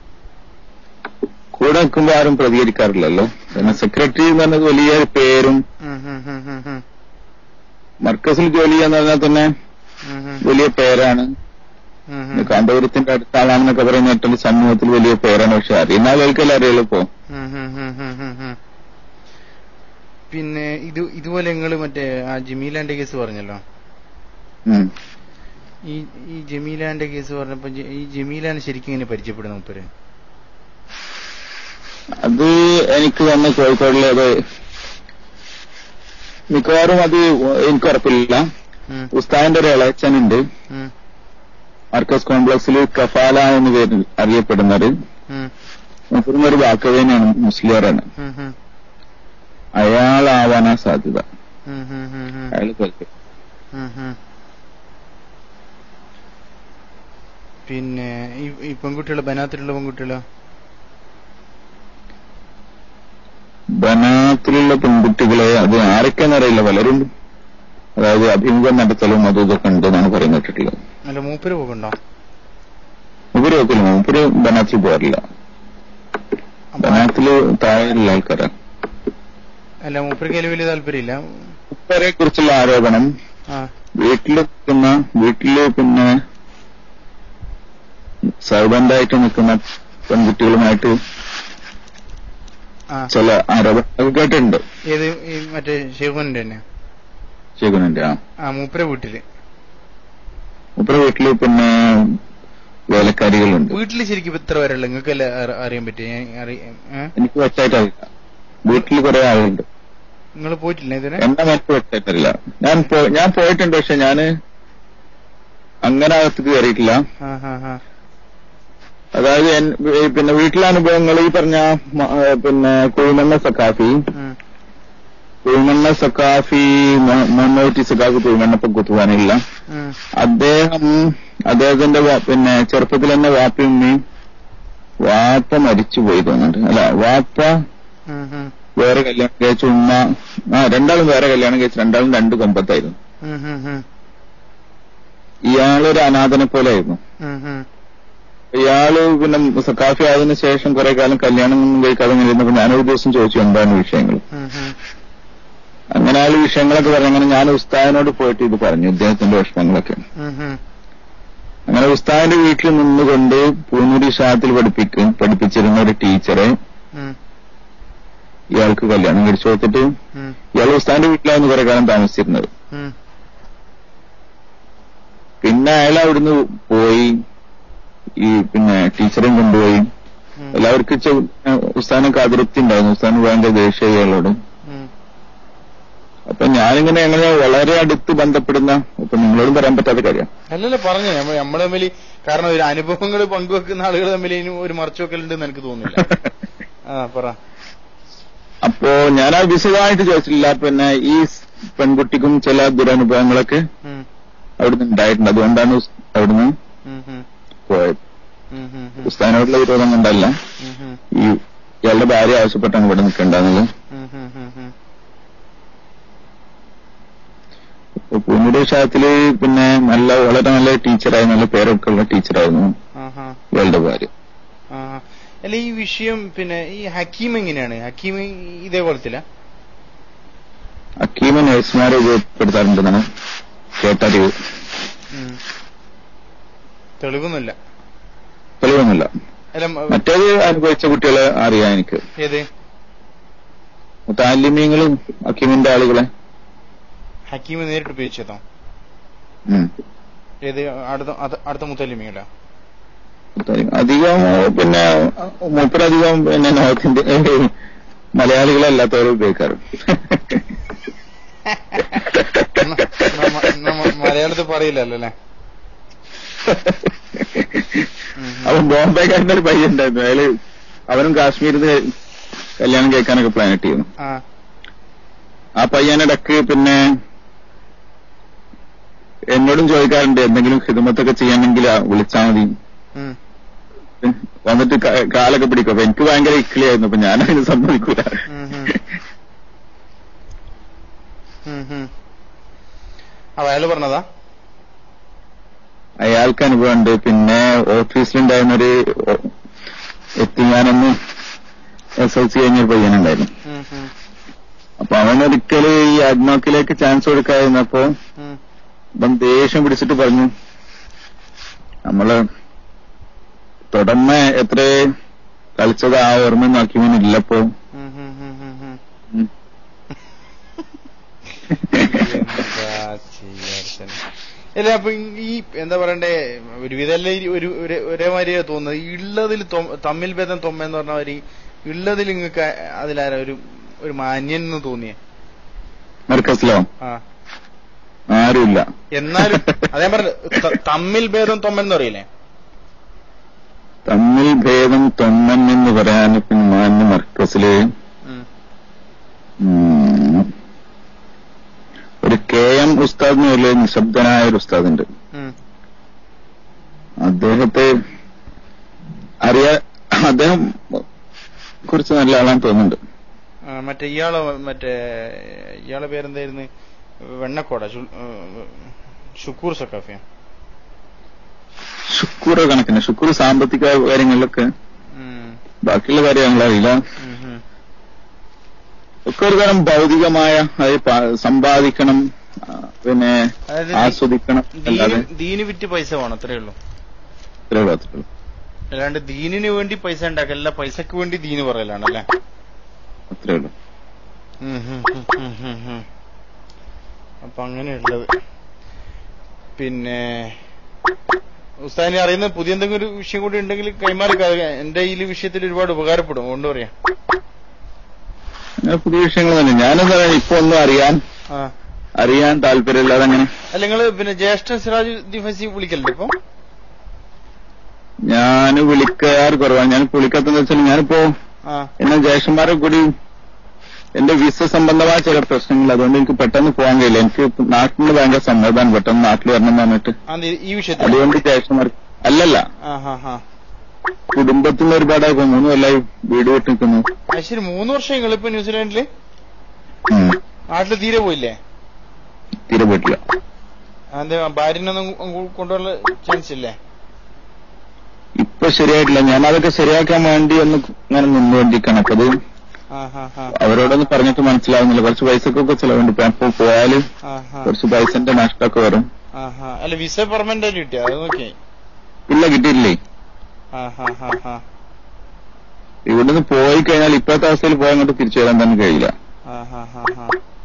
കൂടെ നിൽക്കുമ്പോൾ ആരും പ്രതികരിക്കാറില്ലല്ലോ പിന്നെ സെക്രട്ടറി എന്ന് പറഞ്ഞത് വലിയ പേരും ഉം, ഉം, ഉം, ഉം, ഉം. മർക്കസിൽ ജോലി ചെയ്യാന്ന് പറഞ്ഞാൽ തന്നെ ഉം, ഉം, വലിയ പേരാണ് ഉം, പിന്നെ ഉം. കാന്തപുരത്തിന്റെ അടുത്ത ആളാണെന്നൊക്കെ പറയുന്ന ഏറ്റവും സമൂഹത്തിൽ വലിയ പേരാണ് പക്ഷെ അറിയുന്ന ആളുകൾക്കല്ലേ അറിയുള്ളൂ ഇപ്പോ ഉം, ഉം, ഉം, ഉം, ഉം, ഉം. പിന്നെ ഇത് ഇതുപോലെ നിങ്ങൾ മറ്റേ ആ ജമീലാന്റെ കേസ് പറഞ്ഞല്ലോ ഉം. ഈ ഈ ജമീലാന്റെ കേസ് പറഞ്ഞപ്പോ ജെ- ഈ ജമീലാനെ ശരിക്കും ഇങ്ങനെ പരിചയപ്പെടുന്ന മൂപ്പര് അത് എനിക്ക് വന്ന് കോഴിക്കോടിലെ അത് മിക്കവാറും അത് എനിക്ക് ഉറപ്പില്ല ഉം, ഉസ്താദിന്റെ ഒരു ഇളയച്ചനുണ്ട് ഉം, മാർക്കസ് കോംപ്ലക്സിൽ കഫാല എന്ന് പേരിൽ അറിയപ്പെടുന്നത് ഉം, മുസ്ലിം ഒരു വാക്കവേനെയാണ് മുസ്ലിയാറാണ് ഉം, ഉം, അയാളാവാനാ സാധ്യത ഉം, ഉം, ഉം, ഉം, അയാൾ കൊല്ലം ഉം, ഉം. പിന്നെ ഈ ഈ പെൺകുട്ടികള് ബനാത്തിലുള്ള പെൺകുട്ടികളോ ബനാത്തിലുള്ള പെൺകുട്ടികളെ അത് ആരൊക്കെയെന്നറിയില്ല പലരും അതായത് അഭിമുഖം നടത്തലും അതും ഇതൊക്കെ ഉണ്ട് എന്നാണ് പറയുന്നത് കേട്ടിട്ടുള്ളത് അല്ല മൂപ്പര് പോകണ്ടോ മൂപ്പര് വെക്കില്ല മൂപ്പര് ബനാത്തിൽ പോകാറില്ല അപ്പൊ ബനാത്തില് താഴെയുള്ള ആൾക്കാരാണ് അല്ല മൂപ്പർക്ക് അതിൽ വലിയ താല്പര്യമില്ല മൂപ്പരെ കുറിച്ചുള്ള ആരോപണം ആ വീട്ടിൽ നിൽക്കുന്ന വീട്ടില് പിന്നെ സർവന്റായിട്ട് നിൽക്കുന്ന പെൺകുട്ടികളുമായിട്ട് ആ ചില ആരോപണങ്ങൾ കേട്ടിട്ടുണ്ട് ഏത് ഈ മറ്റേ ഷെയ്ഖുന്റെ തന്നെ ശേഖരന്റെ ആ ആ മൂപ്പരെ വീട്ടില് മൂപ്പരെ വീട്ടില് പിന്നെ വേലക്കാരികളുണ്ട് വീട്ടില് ശരിക്കും ഇപ്പൊ ഇത്ര വരെയുള്ള നിങ്ങൾക്ക് അല്ല അറിയാൻ പറ്റും എനിക്ക് വ്യക്തമായിട്ട് അറിയില്ല വീട്ടിൽ കുറെ ആളുണ്ട് നിങ്ങൾ പോയിട്ടില്ല ഇതിന് എന്നെ മറ്റു വ്യക്തമായിട്ടറിയില്ല ഞാൻ പോ- ഞാൻ പോയിട്ടുണ്ട് പക്ഷെ ഞാന് അങ്ങനെ അകത്തേക്ക് കയറിയിട്ടില്ല ആ ആ ആ അതായത് എൻ- ഈ പിന്നെ വീട്ടിലെ അനുഭവങ്ങൾ ഈ പറഞ്ഞ മ- ഏ, പിന്നെ കുഴിമണ്ണ സക്കാഫി ഉം, കുഴിമണ്ണ സക്കാഫി മ- മമ്മൂട്ടി സക്കാഫി കുഴിമണ്ണപ്പം കുത്തുവാനില്ല ഉം, അദ്ദേഹം അദ്ദേഹത്തിന്റെ വാ- പിന്നെ ചെറുപ്പത്തിൽ തന്നെ വാപ്പി ഉമ്മയും വാപ്പ മരിച്ചു പോയി തോന്നുന്നുണ്ട് അല്ല വാപ്പ ഉം, ഉം, വേറെ കല്യാണം കഴിച്ച ഉമ്മ ആ രണ്ടാളും വേറെ കല്യാണം കഴിച്ച് രണ്ടാളും രണ്ട് കൊമ്പത്തായിരുന്നു ഉം, ഉം, ഉം, ഇയാളൊരു അനാഥനെ പോലെ ആയിരുന്നു ഉം, ഉം, ഇയാള് പിന്നെ സക്കാഫി ആയതിനു ശേഷം കുറെ കാലം കല്യാണം ഒന്നും കഴിക്കാതെ ഇങ്ങനെ ഇരുന്നപ്പോ ഞാനൊരു ദിവസം ചോദിച്ചു എന്താണ് വിഷയങ്ങൾ ഉം, ഉം. അങ്ങനെ അയാൾ വിഷയങ്ങളൊക്കെ പറഞ്ഞു അങ്ങനെ ഞാൻ ഉസ്താദിനോട് പോയിട്ട് ഇത് പറഞ്ഞു ഇദ്ദേഹത്തിന്റെ വിഷമങ്ങളൊക്കെ ഉം, ഉം, അങ്ങനെ ഉസ്താദിന്റെ വീട്ടിൽ നിന്നുകൊണ്ട് പൂനൂരി ഷാത്തിൽ പഠിപ്പിക്കും പഠിപ്പിച്ചിരുന്ന ഒരു ടീച്ചറെ ഉം, ഇയാൾക്ക് കല്യാണം കഴിച്ചു കൊടുത്തിട്ട് ഉം, ഇയാൾ ഉസ്താദിന്റെ വീട്ടിലായിരുന്നു കുറെ കാലം താമസിച്ചിരുന്നത് ഉം, പിന്നെ അയാൾ അവിടുന്ന് പോയി ഈ പിന്നെ ടീച്ചറെയും കൊണ്ടുപോയി ഉം, എല്ലാവർക്കും ചെ- ഉസ്താദിനൊക്കെ അതിർത്തി ഉണ്ടായിരുന്നു ഉസ്താദിന് ഭയങ്കര ദേഷ്യം ഇയാളോട് ഉം. അപ്പൊ ഞാനിങ്ങനെ അങ്ങനെ വളരെ അടുത്ത് ബന്ധപ്പെടുന്ന ഇപ്പൊ നിങ്ങളോടും പറയാൻ പറ്റാത്ത കാര്യം അല്ലല്ല പറഞ്ഞു നമ്മൾ നമ്മൾ തമ്മിൽ കാരണം ഒരു അനുഭവങ്ങൾ പങ്കുവെക്കുന്ന ആളുകൾ തമ്മിൽ ഇനി ഒരു മറച്ചു വെക്കലുണ്ടെന്ന് എനിക്ക് തോന്നുന്നില്ല ആ പറ അപ്പോ ഞാൻ ആ വിശദമായിട്ട് ചോദിച്ചിട്ടില്ല പിന്നെ ഈ സ് പെൺകുട്ടിക്കും ചില ദുരനുഭവങ്ങളൊക്കെ ഉം, അവിടുന്ന് ഉണ്ടായിട്ടുണ്ട് അതുകൊണ്ടാണ് ഉസ് അവിടുന്ന് ഉം, ഉം, പോയത് ഉം, ഉം, ഉം, ഉസ്താദിനോടുള്ള വിരോധം കൊണ്ടല്ല ഉം, ഉം, ഈ ഇയാളുടെ ഭാര്യ ആവശ്യപ്പെട്ടാണ് ഇവിടെ നിൽക്കേണ്ടതെന്നുള്ളത് ഉം, ഉം, ഉം, ഉം. പൂനൂര് ഷാത്തില് പിന്നെ നല്ല വളരെ നല്ല ടീച്ചറായി നല്ല പേരൊക്കെ ഉള്ള ടീച്ചറായിരുന്നു ആഹാ, ഇയാളുടെ ഭാര്യ ആഹാ. അല്ല ഈ വിഷയം പിന്നെ ഈ ഹക്കീം എങ്ങനെയാണ് ഹക്കീം ഇതേപോലത്തില്ല അക്കീമ നഴ്സുമാരെ ഉപയോഗപ്പെടുത്താറുണ്ടെന്നാണ് കേട്ടറിവ് ഉം. തെളിവൊന്നുമില്ല തെളിവൊന്നുമില്ല അല്ല മ- മറ്റേത് അനുഭവിച്ച കുട്ടികളെ അറിയാം എനിക്ക് ഏത് താലിമ്യങ്ങളും അക്കീമിന്റെ ആളുകളെ ഹക്കീം നേരിട്ട് ഉപയോഗിച്ചതോ ഉം. ഏത് അടുത്ത അത്- അടുത്ത മുത്തല്ലിമീല അധികം പിന്നെ മൂപ്പരധികം പിന്നെ നോർത്തിന്റെ മലയാളികളല്ലാത്തവരെ ഉപയോഗിക്കാറ് മലയാളത്തിൽ പറയില്ലല്ലോ അല്ലേ ഉം. അവൻ ബോംബെക്കാരൻ്റെ ഒരു പയ്യൻ ഉണ്ടായിരുന്നു അയാള് അവനും കാശ്മീരിൽ നിന്ന് കല്യാണം കഴിക്കാനൊക്കെ പ്ലാൻ ഇട്ടിരുന്നു ആ ആ പയ്യനിടക്ക് പിന്നെ എന്നോടും ചോദിക്കാറുണ്ട് എന്തെങ്കിലും ഹിദമത്തൊക്കെ ചെയ്യണമെങ്കിൽ ആ വിളിച്ചാൽ മതി ഉം. വന്നിട്ട് ക- കാലൊക്കെ പിടിക്കും അപ്പൊ എനിക്ക് ഭയങ്കര ഇക്കിളിയായിരുന്നു അപ്പൊ ഞാനതിന് സമ്മതിക്കൂല ഉം, ഉം. ഉം, ഉം. അപ്പൊ അയാള് പറഞ്ഞതാ അയാൾക്ക് അനുഭവമുണ്ട് പിന്നെ ഓഫീസിലുണ്ടായിരുന്നൊരു എത്തിങ്ങാനൊന്ന് എസ് എൽ സി കഴിഞ്ഞൊരു പയ്യനുണ്ടായിരുന്നു ഉം, ഉം, അപ്പൊ അവനൊരിക്കല് ഈ അഡ്നോക്കിലേക്ക് ചാൻസ് കൊടുക്കാതിരുന്നപ്പോ ഉം. അപ്പം ദേഷ്യം പിടിച്ചിട്ട് പറഞ്ഞു നമ്മള് തുടർന്ന് എത്ര കളിച്ചത് ആ ഓർമ്മ നോക്കിയവനില്ലപ്പോ ഉം, ഉം, ഉം, ഉം, ഉം. ഉം. എന്താ ചെയ്യാ അല്ല അപ്പൊ ഈ എന്താ പറയണ്ടേ ഒരുവിധമല്ല ഈ ഒരു ഒരു- ഒരേമാതിരിയാ തോന്നുന്നത് ഈ ഉള്ളതിൽ തൊ- തമ്മിൽ ഭേദം തൊമ്മ എന്ന് പറഞ്ഞ മാതിരി ഉള്ളതിൽ നിങ്ങൾക്ക് അതിലാരാ ഒരു ഒരു മാന്യൻ എന്ന് തോന്നിയ മർക്കസിലോ ആ ആ ആരുമില്ല എന്നാലും അതേ പറഞ്ഞു തമ്മിൽ ഭേദം തൊമ്മൻ എന്ന് പറയില്ലേ തമ്മിൽ ഭേദം തൊമ്മൻ എന്ന് പറയാൻ പിന്നെ മാന്യ മർക്കസില് ഉം. ഉം, ഒരു കെ എം ഉസ്താദ് എന്ന് വലിയ നിശബ്ദനായ ഒരു ഉസ്താദുണ്ട് ഉം. അദ്ദേഹത്തെ അറിയാ അദ്ദേഹം കുറിച്ച് നല്ല ആളാന്ന് തോന്നുന്നുണ്ട് ആ, മറ്റേ ഇയാള് മറ്റേ ഇയാളെ പേരെന്തായിരുന്നു വെണ്ണക്കോട ശു- ഏ, ഷുക്കൂർ സക്കാഫിയ ഷുക്കൂർ കണക്കിന് ഷുക്കൂർ സാമ്പത്തിക കാര്യങ്ങളിലൊക്കെ ഉം. ബാക്കിയുള്ള കാര്യങ്ങൾ അറിയില്ല ഉം, ഉം. ഒക്കെ ഒരു തരം ഭൗതികമായ അതായത് പ- സമ്പാദിക്കണം ആ, പിന്നെ അതായത് ആസ്വദിക്കണം അല്ലാതെ ദീന് ദീന് വിറ്റ് പൈസ വേണം അത്രേ ഉള്ളൂ ഇത്രേ ഉള്ളൂ, അത്രേ ഉള്ളൂ. അല്ലാണ്ട് ദീനിന് വേണ്ടി പൈസ ഉണ്ടാക്കല്ല പൈസക്ക് വേണ്ടി ദീന് പറയലാണല്ലേ അത്രേ ഉള്ളൂ ഉം, ഉം, ഉം, ഉം, ഉം, ഉം. അപ്പൊ അങ്ങനെയുള്ളത് പിന്നെ ഉസ്താദിനെ അറിയുന്ന പുതിയ എന്തെങ്കിലും ഒരു വിഷയം കൂടി ഉണ്ടെങ്കിൽ കൈമാറി ക- എന്റെ ഈ വിഷയത്തിൽ ഒരുപാട് ഉപകാരപ്പെടും അതുകൊണ്ട് പറയാം അങ്ങനെ പുതിയ വിഷയങ്ങൾ തന്നെ ഞാനെന്താ പറയാ ഇപ്പൊ ഒന്നും അറിയാൻ ആ അറിയാൻ താല്പര്യമില്ലാതെ അങ്ങനെ അല്ല നിങ്ങള് പിന്നെ ജ്യേഷ്ഠ സിറാജ് ദിഫസി വിളിക്കലുണ്ട് ഇപ്പൊ ഞാൻ വിളിക്കാറ് കുറവാണ് ഞാൻ വിളിക്കാത്തെന്ന് വെച്ചാൽ ഞാനിപ്പോ ആ എന്നെ ജ്യേഷ്ഠന്മാരെ കൂടി എന്റെ വിസ സംബന്ധമായ ചില പ്രശ്നങ്ങൾ അതുകൊണ്ട് എനിക്ക് പെട്ടെന്ന് പോകാൻ കഴിയില്ല എനിക്ക് നാട്ടിൽ ഭയങ്കര സമ്മർദ്ദമാണ് പെട്ടെന്ന് നാട്ടിൽ വരണം എന്ന് പറഞ്ഞിട്ട് ആ, ഈ- ഈ വിഷയത്തിൽ അതുകൊണ്ട് ജ്യേഷ്ഠന്മാർ അല്ലല്ല ആ ഹാ ഹാ കുടുംബത്തിന് ഒരുപാടായി ഇപ്പൊ മൂന്ന് കൊല്ലായി വീട് വിട്ട് നിൽക്കുന്നു അത് ശരി മൂന്ന് വർഷം നിങ്ങളിപ്പോ ന്യൂസിലാൻഡില് ഉം. നാട്ടില് തീരെ പോയില്ലേ തീരെ പോയിട്ടില്ല അതെ ഭാര്യനൊന്നും കൊ- കൊണ്ടുവരാൻ ചാൻസ് ഇല്ലേ ഇപ്പൊ ശരിയായിട്ടില്ല ഞാൻ അതൊക്കെ ശരിയാക്കാൻ വേണ്ടി ഒന്ന് ഇങ്ങനെ നിന്നുകൊണ്ടിരിക്കണം അപ്പൊ അത് ആ ഹാ ഹാ അവരോടൊന്ന് പറഞ്ഞിട്ട് മനസ്സിലാവുന്നില്ല കുറച്ച് പൈസക്കൊക്കെ ചിലവുണ്ട് ഇപ്പൊ അപ്പൊ പോയാല് ആ ഹാ കുറച്ച് പൈസന്റെ നഷ്ടമൊക്കെ വരും ആ ഹാ അല്ല വിസ പെർമനന്റ് ആയിട്ട് കിട്ടിയ അത് നോക്കി ഇല്ല കിട്ടിയില്ലേ ആ ഹാ ഹാ ഹാ ഇവിടുന്ന് പോയി കഴിഞ്ഞാൽ ഇപ്പോഴത്തെ അവസ്ഥയിൽ പോയാൽ അങ്ങോട്ട് തിരിച്ചു വരാൻ തന്നെ കഴിയില്ല ആ ഹാ ഹാ ഹാ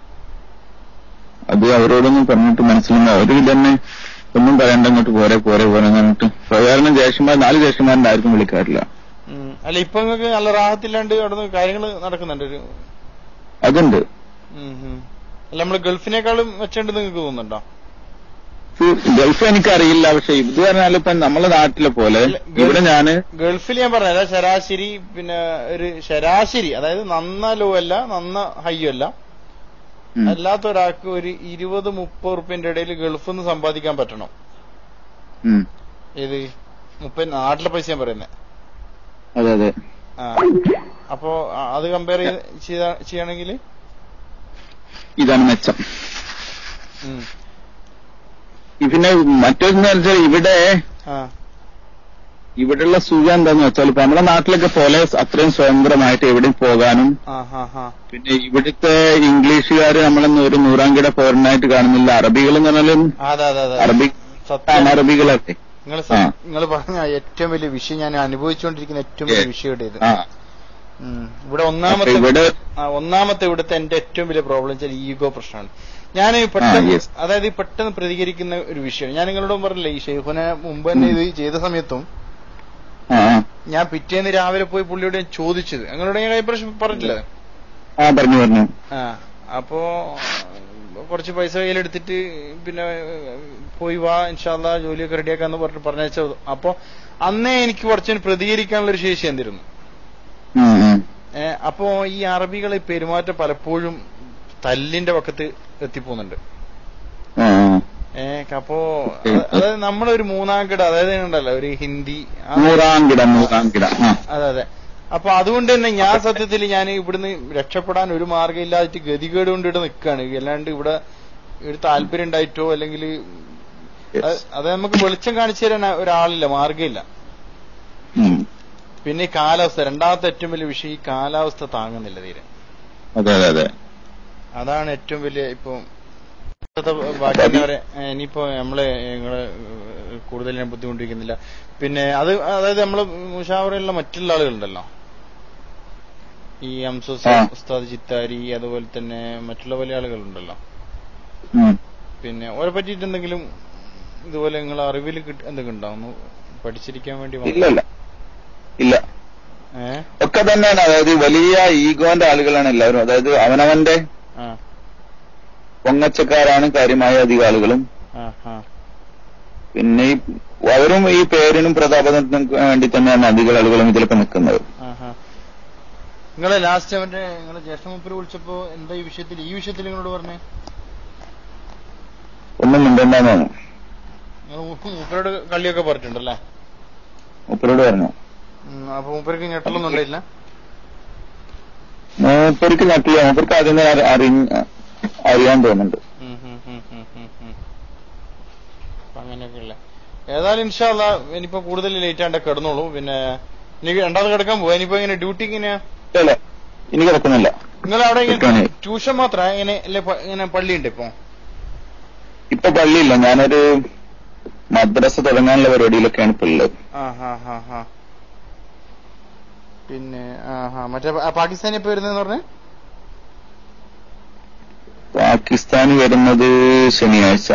അത് അവരോടൊന്നും പറഞ്ഞിട്ട് മനസ്സിലാവുന്ന അവര് തന്നെ ഒന്നും പറയണ്ട അങ്ങോട്ട് പോരെ പോരെ പോരെ എന്ന് പറഞ്ഞിട്ട് സാധാരണ ജ്യേഷ്ഠന്മാർ നാല് ജ്യേഷ്ഠന്മാരുടെ ആർക്കും വിളിക്കാറില്ല ഉം. അല്ല ഇപ്പൊ നിങ്ങൾക്ക് നല്ല റാഹത്തില്ലാണ്ട് അവിടെ നിന്ന് കാര്യങ്ങൾ നടക്കുന്നുണ്ട് ഒരു അതുണ്ട് ഉം, ഉം. അല്ല നമ്മള് ഗൾഫിനേക്കാളും വെച്ചോണ്ട് നിങ്ങൾക്ക് തോന്നുന്നുണ്ടോ ഗൾഫ് എനിക്കറിയില്ല പക്ഷെ ഇത് പറഞ്ഞാൽ ഇപ്പൊ നമ്മളെ നാട്ടിലെ പോലെ ഇല്ല, ഗൾഫ്- ഇവിടെ ഞാന് ഗൾഫിൽ ഞാൻ പറഞ്ഞ ശരാശരി പിന്നെ ഒരു ശരാശരി അതായത് നന്ന ലോ അല്ല നന്ന ഹൈയും അല്ല ഉം, അല്ലാത്ത ഒരാൾക്ക് ഒരു ഇരുപത് മുപ്പത് റുപ്യന്റെ ഇടയിൽ ഗൾഫിൽ നിന്ന് സമ്പാദിക്കാൻ പറ്റണം ഉം. ഏത് മുപ്പത് നാട്ടിലെ പൈസ ഞാൻ പറയുന്നത് അതെ അതെ ആ അപ്പോ ആ, അത് കമ്പയർ ചെയ്യണമെങ്കിൽ ഇതാണ് മെച്ചം ഈ പിന്നെ മറ്റൊന്ന് വെച്ചാൽ ഇവിടെ ആ ഇവിടെയുള്ള സുഖം എന്താന്ന് വെച്ചാൽ ഇപ്പൊ നമ്മുടെ നാട്ടിലൊക്കെ പോലെ അത്രയും സ്വതന്ത്രമായിട്ട് എവിടെയും പോകാനും ആ ഹാ ഹാ പിന്നെ ഇവിടുത്തെ ഇംഗ്ലീഷുകാർ നമ്മളൊന്നും ഒരു നൂറാം കിട പൗരനായിട്ട് കാണുന്നില്ല അറബികൾ എന്ന് പറഞ്ഞാലും അതെ അതെ അതെ അറബി സത്യം അറബികളല്ലേ നിങ്ങൾ ആ. നിങ്ങൾ പറഞ്ഞ ഏറ്റവും വലിയ വിഷയം ഞാൻ അനുഭവിച്ചുകൊണ്ടിരിക്കുന്ന ഏറ്റവും വലിയ വിഷയം ഇത് ആ ഉം. ഇവിടെ അപ്പൊ ഒന്നാമത്തെ ഇവിടെ ആ, ഒന്നാമത്തെ ഇവിടുത്തെ എന്റെ ഏറ്റവും വലിയ പ്രോബ്ലം വെച്ചാൽ ഈഗോ പ്രശ്നമാണ് ഞാൻ പെട്ടെന്ന് yes. അതായത് ഈ പെട്ടെന്ന് പ്രതികരിക്കുന്ന ഒരു വിഷയം ഞാൻ നിങ്ങളോട് പറഞ്ഞില്ലേ ഈ ഷെയ്ഖുനെ മുമ്പ് തന്നെ ഇത് ചെയ്ത സമയത്തും ആ ആ. ഞാൻ പിറ്റേന്ന് രാവിലെ പോയി പുള്ളിയോട് ഞാൻ ചോദിച്ചത് നിങ്ങളോട് ഞാൻ പ്രശ്നം പറഞ്ഞിട്ടില്ല ആ പറഞ്ഞു പറഞ്ഞു ആ അപ്പോ കുറച്ച് പൈസ കയ്യിലെടുത്തിട്ട് പിന്നെ പോയി വാ ഇൻഷാല്ല ജോലിയൊക്കെ റെഡിയാക്കാന്ന് പറഞ്ഞിട്ട് പറഞ്ഞയച്ചത് അപ്പോ അന്നേ എനിക്ക് കുറച്ച് പ്രതികരിക്കാനുള്ള ഒരു ശേഷി എന്തിരുന്നു ഉം, ഉം. ഏ, അപ്പോ ഈ അറബികളെ പെരുമാറ്റം പലപ്പോഴും തല്ലിന്റെ പക്കത്ത് എത്തിപ്പോകുന്നുണ്ട് ആ ആ. ഏ അപ്പോ അത് അതായത് നമ്മളൊരു മൂന്നാം കിട അതായത് ഉണ്ടല്ലോ ഒരു ഹിന്ദി ആ, നൂറാം കിട നൂറാം കിട ആ അതെ അതെ അപ്പൊ അതുകൊണ്ട് തന്നെ ഞാൻ സത്യത്തിൽ ഞാൻ ഇവിടുന്ന് രക്ഷപ്പെടാൻ ഒരു മാർഗ്ഗം ഇല്ലാതിട്ട് ഗതികേട് കൊണ്ട് ഇവിടെ നിൽക്കുകയാണ് അല്ലാണ്ട് ഇവിടെ ഒരു താല്പര്യം ഉണ്ടായിട്ടോ അല്ലെങ്കിൽ Yes. അത് നമുക്ക് വെളിച്ചം കാണിച്ചു തരാൻ ഒരാളില്ല മാർഗ്ഗമില്ല ഉം. പിന്നെ ഈ കാലാവസ്ഥ രണ്ടാമത്തെ ഏറ്റവും വലിയ വിഷയം ഈ കാലാവസ്ഥ താങ്ങുന്നില്ല തീരെ അതെ അതെ അതെ അതാണ് ഏറ്റവും വലിയ ഇപ്പൊ ഇപ്പോഴത്തെ ബാക്കി എന്താ പറയാ ഏ, ഇനിയിപ്പോ നമ്മള് നിങ്ങള് കൂടുതൽ ഞാൻ ബുദ്ധിമുട്ടിക്കുന്നില്ല പിന്നെ അത് അതായത് നമ്മള് മുഷാവറയിലുള്ള മറ്റുള്ള ആളുകളുണ്ടല്ലോ ഈ അംസോസ് ആ. ഉസ്താദ് ചിത്താരി അതുപോലെ തന്നെ മറ്റുള്ള വലിയ ആളുകളുണ്ടല്ലോ ഉം. പിന്നെ ഓരെ പറ്റിയിട്ട് എന്തെങ്കിലും ഇതുപോലെ നിങ്ങൾ അറിവിൽ കിട്ട- എന്തെങ്കിലും ഉണ്ടോ ഒന്ന് പഠിച്ചിരിക്കാൻ വേണ്ടി ഇല്ല ഇല്ല ഇല്ല ഏ ഒക്കെ തന്നെയാണ് അതായത് വലിയ ഈഗോന്റെ ആളുകളാണ് എല്ലാവരും അതായത് അവനവന്റെ ആ പൊങ്ങച്ചക്കാരാണ് കാര്യമായ അധികം ആളുകളും ആ ആ പിന്നെ ഈ അവരും ഈ പേരിനും പ്രതാപത്തിനും വേണ്ടി തന്നെയാണ് അധികം ആളുകളും ഇതിലൊക്കെ നിൽക്കുന്നത് നിങ്ങളെ ലാസ്റ്റ് അവന്റെ നിങ്ങളെ ജ്യേഷ്ഠ മൂപ്പര് വിളിച്ചപ്പോ എന്താ ഈ വിഷയത്തിൽ ഈ വിഷയത്തിൽ നിങ്ങളോട് പറഞ്ഞേ ഒന്നും മിണ്ടണ്ടെന്നാണ് നിങ്ങൾ മൂപ്പരോട് കളിയൊക്കെ പറഞ്ഞിട്ടുണ്ടല്ലേ മൂപ്പരോട് പറഞ്ഞു ഉം, അപ്പൊ മൂപ്പർക്ക് ഞെട്ടലൊന്നും ഉണ്ടായില്ല മൂപ്പർക്ക് നട്ടില്ല മൂപ്പർക്ക് ആദ്യം തന്നെ അറി- അറിഞ്ഞ അറിയാൻ തോന്നുന്നുണ്ട് ഉം, ഉം, ഉം, ഉം, ഉം, ഉം. അപ്പൊ അങ്ങനെയൊക്കെയുള്ള ഏതായാലും ഇൻഷാല്ല ഇനിയിപ്പോ കൂടുതൽ ലേറ്റ് ആണ്ട് കിടന്നോളൂ പിന്നെ ഇനി രണ്ടാമത് കിടക്കാൻ പോവാ ഇനിയിപ്പോ ഇങ്ങനെ ഡ്യൂട്ടി ഇങ്ങനെയാ അല്ല ഇനി കിടക്കുന്നില്ല നിങ്ങൾ അവിടെ ഇങ്ങനെ കിടക്കാനായി. ട്യൂഷൻ മാത്രം ഇങ്ങനെ അല്ലെ പ- ഇങ്ങനെ പള്ളിയുണ്ട് ഇപ്പൊ ഇപ്പൊ പള്ളിയില്ല ഞാനൊരു മദ്രസ തുടങ്ങാനുള്ള പരിപാടിയിലൊക്കെയാണ് ഇപ്പൊ ഉള്ളത് ആ ഹാ ഹാ ഹാ പിന്നെ ആ ഹാ മറ്റേ ആ പാകിസ്ഥാനി ഇപ്പൊ വരുന്നതെന്ന് പറഞ്ഞേ പാകിസ്ഥാൻ വരുന്നത് ശനിയാഴ്ച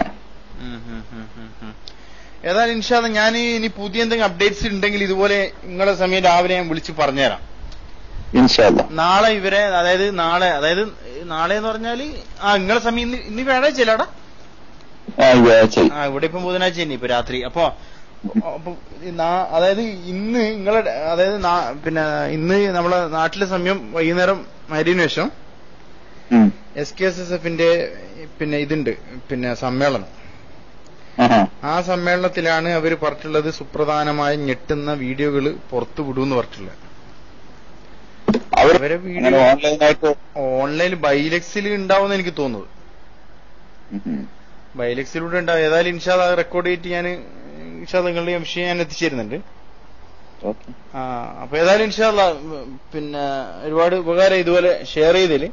ഏതായാലും ഇൻഷാല്ല ഞാൻ ഇനി പുതിയ എന്തെങ്കിലും അപ്ഡേറ്റ്സ് ഉണ്ടെങ്കിൽ ഇതുപോലെ നിങ്ങളെ സമയം രാവിലെ ഞാൻ വിളിച്ച് പറഞ്ഞുതരാം ഇൻഷാല്ല നാളെ ഇവരെ അതായത് നാളെ അതായത് നാളെ എന്ന് പറഞ്ഞാല് ആ നിങ്ങളെ സമയം ഇന്ന് ഇന്ന് വ്യാഴാഴ്ച അല്ലാടാ ആ വ്യാഴ്ച ആ ഇവിടെ ഇപ്പം ബുധനാഴ്ച തന്നെ ഇപ്പൊ രാത്രി അപ്പൊ അപ്പൊ ഈ നാ- അതായത് ഇന്ന് നിങ്ങളെ അതായത് നാ- പിന്നെ ഇന്ന് നമ്മളെ നാട്ടിലെ സമയം വൈകുന്നേരം മരിന് ശേഷം ഉം. എസ് കെ എസ് എസ് എഫിന്റെ പിന്നെ ഇതുണ്ട് പിന്നെ സമ്മേളനം ആഹാ. ആ സമ്മേളനത്തിലാണ് അവർ പറഞ്ഞിട്ടുള്ളത് സുപ്രധാനമായ ഞെട്ടുന്ന വീഡിയോകൾ പുറത്തു വിടുമെന്ന് പറഞ്ഞിട്ടുള്ളത് അവർ അവരെ അങ്ങനെ വീഡിയോ ഓൺലൈനായിട്ട് ഓൺലൈൻ ബൈലക്സിൽ ഉണ്ടാവുമെന്ന് എനിക്ക് തോന്നുന്നത് ഉം. ബൈലക്സിലൂടെ ഉണ്ടാവും ഏതായാലും ഇൻഷാദ് റെക്കോർഡ് ചെയ്തിട്ട് ഞാൻ ഇൻഷാദ് നിങ്ങളുടെ ഈ വിഷയം ഞാൻ എത്തിച്ചേരുന്നുണ്ട് ഓക്കെ ആ അപ്പൊ ഏതായാലും ഇൻഷാല്ല പിന്നെ ഒരുപാട് ഉപകാരം ഇതുപോലെ ഷെയർ ചെയ്തതില്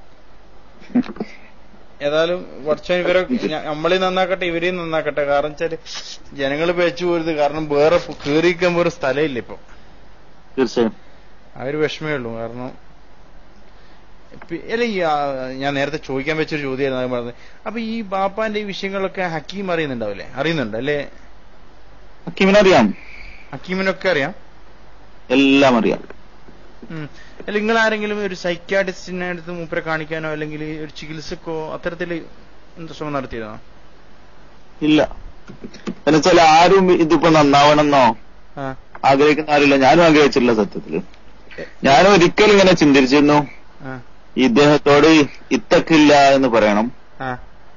ഏതായാലും വർഷം ഇവരെ ഞ- നമ്മളെയും നന്നാക്കട്ടെ ഇവരെയും നന്നാക്കട്ടെ കാരണം വെച്ചാല് ജനങ്ങൾ പേച്ചു പോരുത് കാരണം വേറെ കേറിയിരിക്കാൻ വേറെ സ്ഥലമില്ല ഇപ്പൊ തീർച്ചയായും ആ ഒരു വിഷമേ ഉള്ളൂ കാരണം പി- അല്ല ഈ ആ, ഞാൻ നേരത്തെ ചോദിക്കാൻ വെച്ചൊരു ചോദ്യമായിരുന്നു അത് പറഞ്ഞത് അപ്പൊ ഈ ബാപ്പാന്റെ ഈ വിഷയങ്ങളൊക്കെ ഹക്കീം അറിയുന്നുണ്ടാവില്ലേ അറിയുന്നുണ്ട് അല്ലേ ഹക്കീമിനറിയാം ഹക്കീമിനൊക്കെ അറിയാം എല്ലാം അറിയാം ഉം. അല്ല നിങ്ങൾ ആരെങ്കിലും ഒരു സൈക്യാട്രിസ്റ്റിനെ അടുത്ത് മൂപ്പരെ കാണിക്കാനോ അല്ലെങ്കിൽ ഒരു ചികിത്സക്കോ അത്തരത്തിൽ എന്താ ശ്രമം നടത്തിയതാ ഇല്ല എന്നുവെച്ചാൽ ആരും ഇതിപ്പോ നന്നാവണമെന്നോ ആ ആഗ്രഹിക്കുന്ന ആരില്ല ഞാനും ആഗ്രഹിച്ചിട്ടില്ല സത്യത്തില് ഞാൻ ഒരിക്കലും ഇങ്ങനെ ചിന്തിച്ചിരുന്നു ആ ഇദ്ദേഹത്തോട് ഇത്തക്കില്ല എന്ന് പറയണം ആ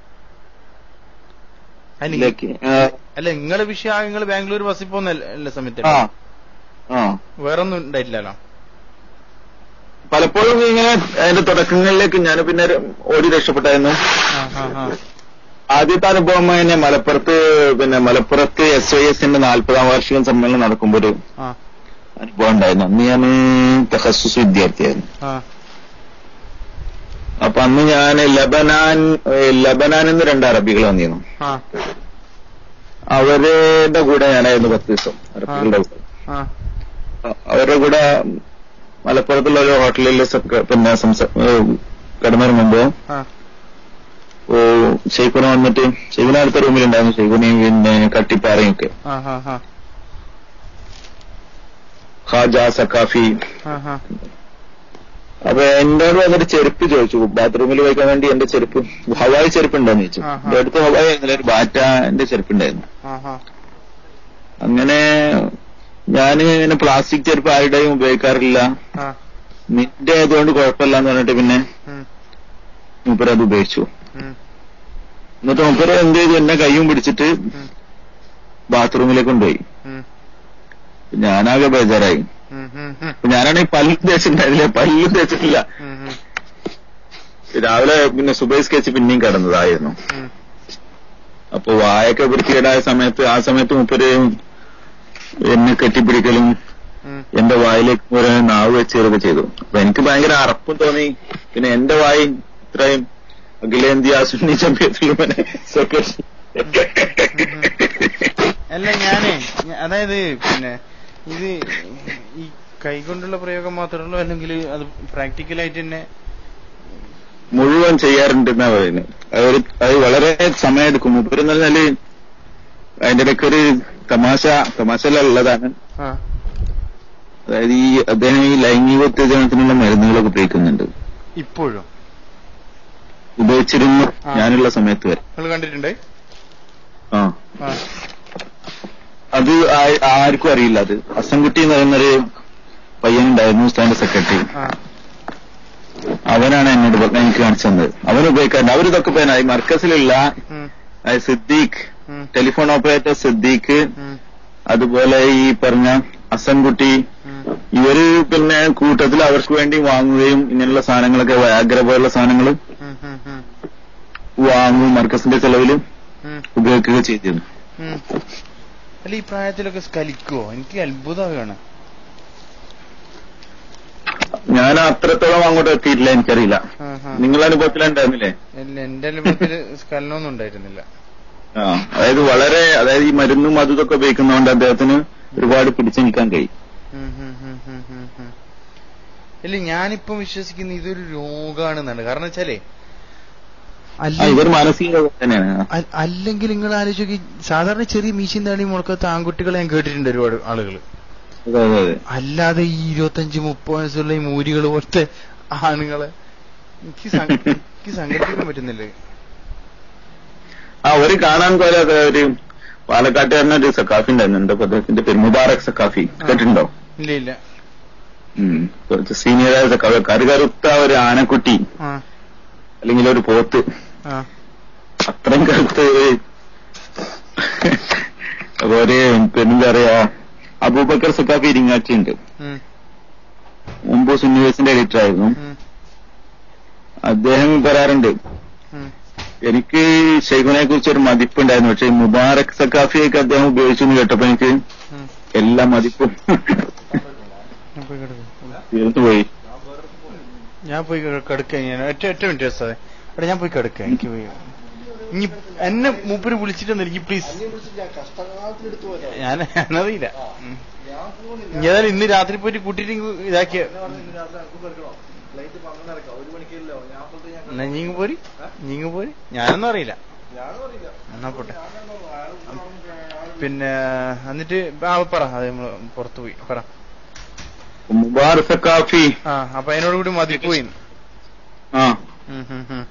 അല്ല ഇതിലേക്ക്, ആ, അല്ല നിങ്ങളെ വിഷയം നിങ്ങൾ ബാംഗ്ലൂർ ബസ്സിൽ പോകുന്ന എല്ലാ സമയത്ത് ആ ആ വേറൊന്നും ഉണ്ടായിട്ടില്ലല്ലോ പലപ്പോഴും ഇങ്ങനെ അതിന്റെ തുടക്കങ്ങളിലേക്ക് ഞാൻ പിന്നെ ഓടി രക്ഷപ്പെട്ടായിരുന്നു ആ ആ ആ ആദ്യത്തെ അനുഭവം തന്നെ മലപ്പുറത്ത് പിന്നെ മലപ്പുറത്ത് എസ് ഐ എസിന്റെ നാൽപ്പതാം വാർഷികം സമ്മേളനം നടക്കുമ്പോൾ ഒരു ആ അനുഭവം ഉണ്ടായിരുന്നു അന്ന് ഞാൻ തഹസുസ് വിദ്യാർത്ഥിയായിരുന്നു ആ അപ്പൊ അന്ന് ഞാൻ ലബനാൻ ഏഹ് ലബനാൻ എന്ന് രണ്ട് അറബികൾ വന്നിരുന്നു ആ അവരുടെ കൂടെ ഞാനായിരുന്നു പത്ത് ദിവസം അറബികളുടെ കൂടെ ആ അ- അവരുടെ കൂടെ മലപ്പുറത്തുള്ള ഒരു ഹോട്ടലിൽ സ- പിന്നെ സംസ- ഏഹ് കിടന്നിറങ്ങുമ്പോ ആ ഓ ഷെയ്ഖുന വന്നിട്ട് ഷെയ്ഖുന അടുത്ത റൂമിലുണ്ടായിരുന്നു ഷെയ്ഖുനയും പിന്നെ കട്ടിപ്പാറയും ഒക്കെ ആ ആ ആ ഖാജ സക്കാഫി ആ ആ അപ്പൊ എന്നോട് വന്നിട്ട് ചെരുപ്പ് ചോദിച്ചു ബാത്റൂമിൽ വയ്ക്കാൻ വേണ്ടി എന്റെ ചെരുപ്പ് ഹവായി ചെരുപ്പ് ഉണ്ടോന്ന് ചോദിച്ചു ആഹാ. എന്റെ അടുത്ത് ഹവായി ആയിരുന്നില്ല ഒരു ബാറ്റാന്റെ ചെരുപ്പ് ഉണ്ടായിരുന്നു ആ ആ അങ്ങനെ ഞാൻ ഇങ്ങനെ പ്ലാസ്റ്റിക് ചെരുപ്പ് ആരുടെയും ഉപയോഗിക്കാറില്ല ആ നിന്റെ ആയതുകൊണ്ട് കുഴപ്പമില്ല എന്ന് പറഞ്ഞിട്ട് പിന്നെ ഉം മൂപ്പര് അത് ഉപയോഗിച്ചു ഉം എന്നിട്ട് മൂപ്പര് എന്ത് ചെയ്തു എന്നെ കയ്യും പിടിച്ചിട്ട് ഉം ബാത്റൂമിലേക്ക് കൊണ്ടുപോയി ഉം ഞാനാകെ ബേജാറായി ഉം ഉം ഉം അപ്പൊ ഞാനാണെങ്കിൽ പല്ല് തേച്ചിട്ടുണ്ടായില്ല പല്ല് തേച്ചിട്ടില്ല ഉം ഉം രാവിലെ പിന്നെ സുബൈ സ്കെച്ച് പിന്നെയും കിടന്നതായിരുന്നു ഉം അപ്പൊ വായൊക്കെ വൃത്തികേടായ സമയത്ത് ആ സമയത്ത് മുപ്പര് എന്നെ കെട്ടിപ്പിടിക്കലും ഉം എന്റെ വായിലേക്ക് ഒരു നാവ് വെച്ചേറൊക്കെ ചെയ്തു അപ്പൊ എനിക്ക് ഭയങ്കര അറപ്പും തോന്നി പിന്നെ എന്റെ വായി ഇത്രയും അഖിലേന്ത്യാ സുന്നി ചമ്പ്യത്തിലുമനെ അല്ല ഞാനേ ഞ- അതായത് പിന്നെ ഇത് ഈ കൈകൊണ്ടുള്ള പ്രയോഗം മാത്രമേ ഉള്ളൂ അല്ലെങ്കിൽ അത് പ്രാക്ടിക്കലായിട്ട് തന്നെ മുഴുവൻ ചെയ്യാറുണ്ടെന്നാ പറയുന്നത് അത് ഒരു അത് വളരെ സമയമെടുക്കും മുപ്പരെന്ന് പറഞ്ഞാല് അതിന്റെ ഇടയ്ക്ക് ഒരു തമാശ തമാശയിലുള്ളതാണ് ആ അതായത് ഈ അദ്ദേഹം ഈ ലൈംഗിക ഉത്തേജനത്തിനുള്ള മരുന്നുകളൊക്കെ ഉപയോഗിക്കുന്നുണ്ട് ഇപ്പോഴും ഉപയോഗിക്കുന്നുണ്ട് ഉപയോഗിച്ചിരുന്നു ആ. ഞാനുള്ള സമയത്ത് വരെ നിങ്ങൾ കണ്ടിട്ടുണ്ട് ആ ആ അത് ആ- ആർക്കും അറിയില്ല അത് അസംകുട്ടി എന്ന് പറയുന്നൊരു പയ്യനുണ്ടായിരുന്നു ഉസ്താന്റെ സെക്രട്ടറി ആ അവനാണ് എന്നോട് പറഞ്ഞ- എനിക്ക് കാണിച്ചു തന്നത് അവൻ ഉപയോഗിക്കാറുണ്ട് അവരിതൊക്കെ പേനായി മർക്കസിലുള്ള ഉം, ആ, സിദ്ദീഖ് ഉം, ടെലിഫോൺ ഓപ്പറേറ്റർ സിദ്ദീഖ് ഉം, അതുപോലെ ഈ പറഞ്ഞ അസൻകുട്ടി ഉം. ഇവര് പിന്നെ കൂട്ടത്തിൽ അവർക്ക് വേണ്ടി വാങ്ങുകയും ഇങ്ങനെയുള്ള സാധനങ്ങളൊക്കെ വയാഗ്ര പോലുള്ള സാധനങ്ങൾ ഉം, ഉം, ഉം, വാങ്ങും മർക്കസിന്റെ ചെലവിൽ ഉം, ഉപയോഗിക്കുക ചെയ്തിരുന്നു ഉം. അല്ല ഈ പ്രായത്തിലൊക്കെ സ്കലിക്കുവോ എനിക്ക് അത്ഭുതമാണ് ഞാൻ അത്രത്തോളം അങ്ങോട്ട് എത്തിയിട്ടില്ല എനിക്കറിയില്ല നിങ്ങളുടെ അനുഭവത്തിലുണ്ടായിരുന്നില്ലേ ഇല്ല എന്റെ അനുഭവത്തില് സ്കലനൊന്നും ഉണ്ടായിരുന്നില്ല ആ അതായത് വളരെ അതായത് ഈ മരുന്നും അതും ഇതൊക്കെ ഉപയോഗിക്കുന്നതുകൊണ്ട് അദ്ദേഹത്തിന് ഒരുപാട് പിടിച്ചു നിൽക്കാൻ കഴിയും ഉം, ഉം, ഉം, ഉം, ഉം, ഉം. ഇല്ല ഞാനിപ്പം വിശ്വസിക്കുന്ന ഇതൊരു രോഗാണെന്നാണ് കാരണം വെച്ചാലേ ആ, ഇതൊരു മാനസിക രോഗം തന്നെയാണ് അ- അല്ലെങ്കിൽ നിങ്ങൾ ആലോചിച്ച് സാധാരണ ചെറിയ മീശയും താടി മുളക്കത്ത് ആൺകുട്ടികളെ ഞാൻ കേട്ടിട്ടുണ്ട് ഒരുപാട് ആളുകൾ അതെ അതെ അതെ അല്ലാതെ ഈ ഇരുപത്തഞ്ച് മുപ്പത് വയസ്സുള്ള ഈ മൂരികൾ പോലത്തെ ആണുങ്ങളെ എനിക്ക് സങ്ക- എനിക്ക് സങ്കല്പിക്കാൻ പറ്റുന്നില്ല ആ ഒരു കാണാൻ പോലെ അത് ഒരു പാലക്കാട്ടുകാരനെ ഒരു സക്കാഫി ഉണ്ടായിരുന്നു എന്താ അദ്ദേഹത്തിന്റെ പേര് മുബാറക് സക്കാഫി കേട്ടിട്ടുണ്ടോ ഇല്ല ഇല്ല ഉം. കുറച്ച് സീനിയറായ സക്കാഫി കറുകറുത്ത ഒരു ആനക്കുട്ടി ആ അല്ലെങ്കിൽ ഒരു പോത്ത് ആ അത്രയും കറുത്ത് അപ്പൊ ഒരു പിന്നെന്താ പറയാ അബൂബക്കർ സക്കാഫി ഇരിങ്ങാറ്റി ഉണ്ട് ഉം, മുമ്പ് സുന്നിവേഴ്സിന്റെ എഡിറ്റർ ആയിരുന്നു ഉം, അദ്ദേഹം പറയാറുണ്ട് ഉം. എനിക്ക് ഷെയ്ഖുനെ കുറിച്ച് ഒരു മതിപ്പുണ്ടായിരുന്നു പക്ഷെ മുബാറക് സക്കാഫിയൊക്കെ അദ്ദേഹം ഉപയോഗിച്ചു എന്ന് കേട്ടപ്പോ എനിക്ക് ഉം. എല്ലാ മതിപ്പും ഞാൻ പോയി കിടക്കാം തീർന്നു പോയി ഞാൻ പോയി കിടക്കാം ഞാൻ ഒറ്റ ഒറ്റ മിനിറ്റ് സാറേ എടാ ഞാൻ പോയി കിടക്കാം എനിക്ക് പോയി ഇനി എന്നെ മൂപ്പര് വിളിച്ചിട്ടൊന്നും എനിക്ക് പ്ലീസ് ഞാൻ ഞാനറിയില്ല ഉം. ഇനി ഏതായാലും ഇന്ന് രാത്രി പോയിട്ട് കൂട്ടിട്ട് ഇങ്ങ് ഇതാക്കിയ എന്നാ നീങ്ങ് പോരി നീങ്ങ് പോരി ഞാനൊന്നും അറിയില്ല എന്നാ പോട്ടെ പിന്നെ എന്നിട്ട് ആ പറ അത് നമ്മള് പുറത്തു പോയി പറ മുബാറക് സക്കാഫി ആ അപ്പൊ അതിനോട് കൂടി മതിപ്പോയി ആ ഉം, ഉം, ഉം.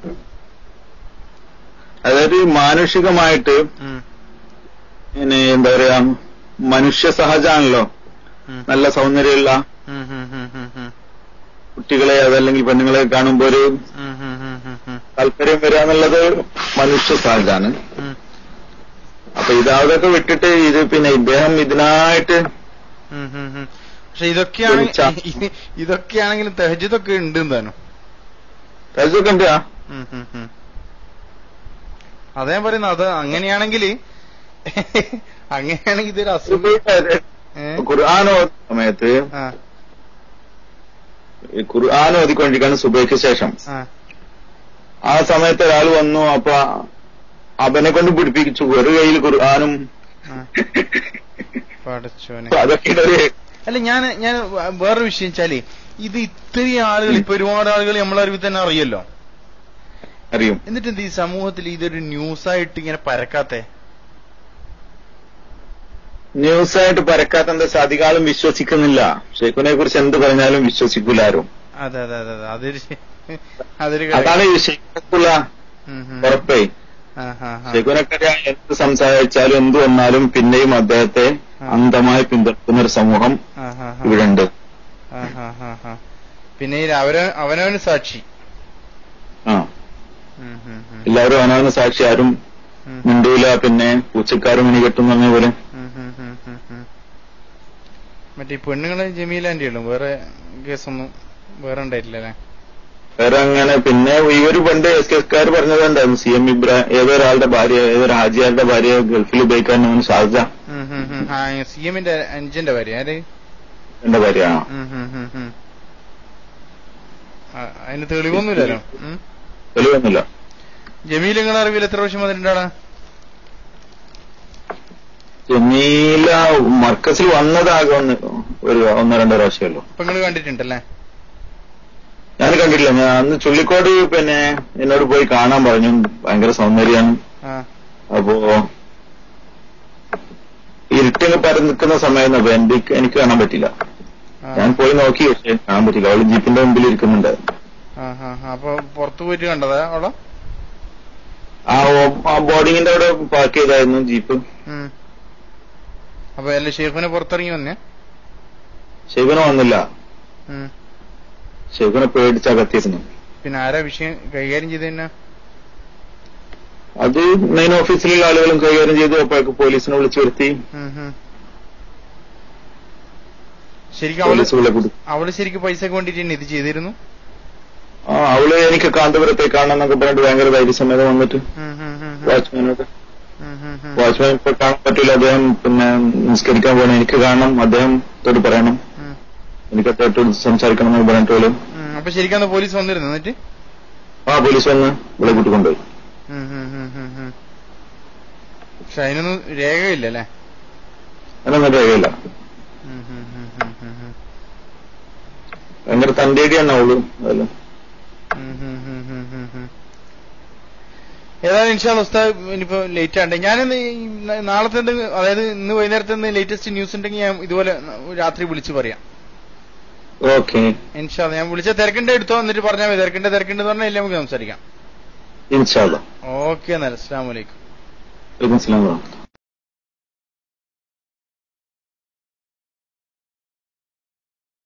അതായത് മാനുഷികമായിട്ട് ഉം, പിന്നെ എന്താ പറയാ മനുഷ്യ സഹജാണല്ലോ ഉം. നല്ല സൗന്ദര്യമുള്ള ഉം, ഉം, ഉം, ഉം, ഉം. കുട്ടികളെ അതല്ലെങ്കിൽ പെണ്ണുങ്ങളെ കാണുമ്പോ ഒരു ഉം, ഉം, ഉം, ഉം, ഉം. താല്പര്യം വരിക എന്നുള്ളത് മനുഷ്യ സഹജാണ് ഉം, അപ്പൊ ഇതതൊക്കെ വിട്ടിട്ട് ഇത് പിന്നെ ഇദ്ദേഹം ഇതിനായിട്ട് ഉം, ഉം, ഉം. പക്ഷെ ഇതൊക്കെയാണ് വിളിച്ച- ഇ- ഇതൊക്കെയാണെങ്കിലും തെഹജിദൊക്കെ ഉണ്ട് താനും രജൊക്കെ ഉണ്ട് ആ അതാ ഞാൻ പറയുന്നത് അത് അങ്ങനെയാണെങ്കിൽ അങ്ങനെയാണെങ്കിൽ ഇതൊരു അസുഖം ഏ? ഖുർആൻ ഓതുന്ന സമയത്ത് ആ, ഈ ഖുർആൻ ഓതിക്കൊണ്ടിരിക്കുകയാണ് സുബൈക്ക് ശേഷം ആ, ആ സമയത്ത് ഒരാൾ വന്നു അപ്പൊ അവനെ കൊണ്ട് പിടിപ്പിച്ചു ഒരു കയ്യിൽ ഖുർആാനും ആ. പടച്ചോനെ അതൊക്കെ ഒരു അല്ല ഞാൻ ഞാൻ വേറൊരു വിഷയം വെച്ചാല് ഇത് ഇത്രയും ആളുകൾ ഇപ്പൊ ഒരുപാട് ആളുകൾ നമ്മളെ അറിവിൽ തന്നെ അറിയല്ലോ അറിയും എന്നിട്ട് എന്ത് ഈ സമൂഹത്തിൽ ഇതൊരു ന്യൂസായിട്ട് ഇങ്ങനെ പരക്കാത്തെ ന്യൂസായിട്ട് പരക്കാത്ത എന്താ വെച്ചാൽ അധികാലം വിശ്വസിക്കുന്നില്ല ഷെയ്ഖുനെ കുറിച്ച് എന്ത് പറഞ്ഞാലും വിശ്വസിക്കൂല ആരും അതെ അതെ അതെ അതെ അതൊരു അതൊരു അതാണ് ഈ ഷെയ്ഖുള്ള ഉം, ഉം. ഉറപ്പേ ആ, ആ, ആ. ഷെയ്ഖുനെക്കറിയാൻ എന്ത് സംസാരിച്ചാലും എന്ത് വന്നാലും പിന്നെയും അദ്ദേഹത്തെ അന്ധമായി പിന്തുണക്കുന്ന ഒരു സമൂഹം ആ, ആ, ആ. ഇവിടെ ഉണ്ട് ആ, ആ, ആ, ആ. പിന്നെ ഈ അവര അവനവന് സാക്ഷി ആ ഉം, ഉം, ഉം. എല്ലാവരും അവനവന് സാക്ഷി ആരും ഉം, മിണ്ടൂല പിന്നെ പൂച്ചക്കാരും ഇനി കെട്ടും പറഞ്ഞ പോലെ ഉം, ഉം, ഉം, ഉം, ഉം. മറ്റേ ഈ പെണ്ണുങ്ങളെ ജമീലാന്റെ ഉള്ളു വേറെ കേസൊന്നും വേറെ ഉണ്ടായിട്ടില്ലല്ലേ വേറെ അങ്ങനെ പിന്നെ ഇവര് പണ്ട് എസ് കെസ്കാർ പറഞ്ഞതുണ്ടായിരുന്നു സി എം ഇബ്രാഹിം ഏതൊരാളുടെ ഭാര്യ ഏതൊരു ഹാജിയാരുടെ ഭാര്യ ഗൾഫിൽ ഉപയോഗിക്കാൻ അവന് ഷാർജ ഉം, ഉം, ഉം. ആ സി എമ്മിന്റെ അഞ്ചന്റെ ഭാര്യ ആര് എന്റെ ഭാര്യയാണ് ഉം, ഉം, ഉം, ഉം. ആ, അതിന് തെളിവൊന്നുമില്ലല്ലോ ഉം. തെളിവൊന്നുമില്ല ജമീൽ നിങ്ങളെ അറിവിൽ എത്ര പ്രാവശ്യം വന്നിട്ടുണ്ടാടാ ജമീല മർക്കസിൽ വന്നതാകെ ഒന്ന് ഒരു ഒന്നോ രണ്ടോ പ്രാവശ്യമല്ലോ അപ്പൊ നിങ്ങൾ കണ്ടിട്ടുണ്ടല്ലേ ഞാൻ കണ്ടിട്ടില്ല ഞാൻ അന്ന് ചുള്ളിക്കോട് പിന്നെ എന്നോട് പോയി കാണാൻ പറഞ്ഞു ഭയങ്കര സൗന്ദര്യമാണ് ആ അപ്പോ ഇരുട്ടങ്ങ് പരന്ന് നിൽക്കുന്ന സമയം അപ്പൊ എനിക്ക് എനിക്ക് കാണാൻ പറ്റില്ല ആ. ഞാൻ പോയി നോക്കി പക്ഷെ കാണാൻ പറ്റില്ല അവള് ജീപ്പിന്റെ മുമ്പിൽ ഇരിക്കുന്നുണ്ട് ആ, ആ, ആ. അപ്പൊ പുറത്തു പോയിട്ട് കണ്ടതാ അവളെ ആ ഓ- ആ ബോർഡിങ്ങിന്റെ അവിടെ പാർക്ക് ചെയ്തായിരുന്നു ജീപ്പ് ഉം. അപ്പൊ അല്ല ഷെയ്ഖിനെ പുറത്തിറങ്ങി വന്നേ ശിവന് വന്നില്ല ഉം. ശിവനെ പേടിച്ചകത്തിയിരുന്നു പിന്നെ ആരാ വിഷയം കൈകാര്യം ചെയ്ത് തന്നെ അത് മെയിൻ ഓഫീസിലുള്ള ആളുകളും കൈകാര്യം ചെയ്തു അപ്പോഴേക്ക് പോലീസിനെ വിളിച്ചു വരുത്തി ശരിക്കും അവള് പോലീസ് വിളി കൊടുത്തു അവള് ശരിക്കും പൈസക്ക് വേണ്ടിട്ട് തന്നെ ഇത് ചെയ്തിരുന്നു ആ അവള് എനിക്ക് കാന്തപുരത്തെ കാണാന്നൊക്കെ പറഞ്ഞിട്ട് ഭയങ്കര ധൈര്യസമേതം വന്നിട്ട് ഉം, ഉം, ഉം, ഉം. വാച്ച്മാനോട് ഉം, ഉം, ഉം. വാച്ച്മാൻ ഇപ്പൊ കാണാൻ പറ്റില്ല അദ്ദേഹം പിന്നെ നിസ്കരിക്കാൻ പോകണം എനിക്ക് കാണണം അദ്ദേഹത്തോട് പറയണം ഉം. എനിക്ക് അദ്ദേഹത്തോട് സംസാരിക്കണം എന്ന് പറഞ്ഞിട്ട് പോലും ഉം. അപ്പൊ ശരിക്കും അന്ന് പോലീസ് വന്നിരുന്നു എന്നിട്ട് ആ പോലീസ് വന്ന് ഇവിടെ കൂട്ടിക്കൊണ്ടുപോയി ഉം, ഉം, ഉം, ഉം, ഉം. പക്ഷെ അതിനൊന്നും രേഖയില്ല അല്ലേ അതിനൊന്നും രേഖയില്ല ഉം, ഉം, ഉം, ഉം, ഉം, ഉം. ഭയങ്കര തന്റേടിയാണ് അവള് അതല്ല ഉം, ഉം, ഉം, ഉം, ഉം, ഉം. ഏതായാലും ഇൻഷാല് ഉസ്താദ് ഇനിയിപ്പോ ലേറ്റ് ആണ്ട് ഞാനിന്ന് ഈ ന- നാളത്തെ എന്തെങ്കിലും അതായത് ഇന്ന് വൈകുന്നേരത്തെ ലേറ്റസ്റ്റ് ന്യൂസ് ഉണ്ടെങ്കിൽ ഞാൻ ഇതുപോലെ രാത്രി വിളിച്ച് പറയാം ഓക്കെ ഇൻഷാല്ല ഞാൻ വിളിച്ച തിരക്കിന്റെ എടുത്തോ എന്നിട്ട് പറഞ്ഞാൽ മതി തിരക്കിന്റെ തിരക്കിന്റെ പറഞ്ഞാൽ എല്ലാം നമുക്ക് സംസാരിക്കാം ഇൻഷാല്ല ഓക്കെ എന്നാൽ അസ്സാം വലൈക്കും വലൈക്കും സ്ലാം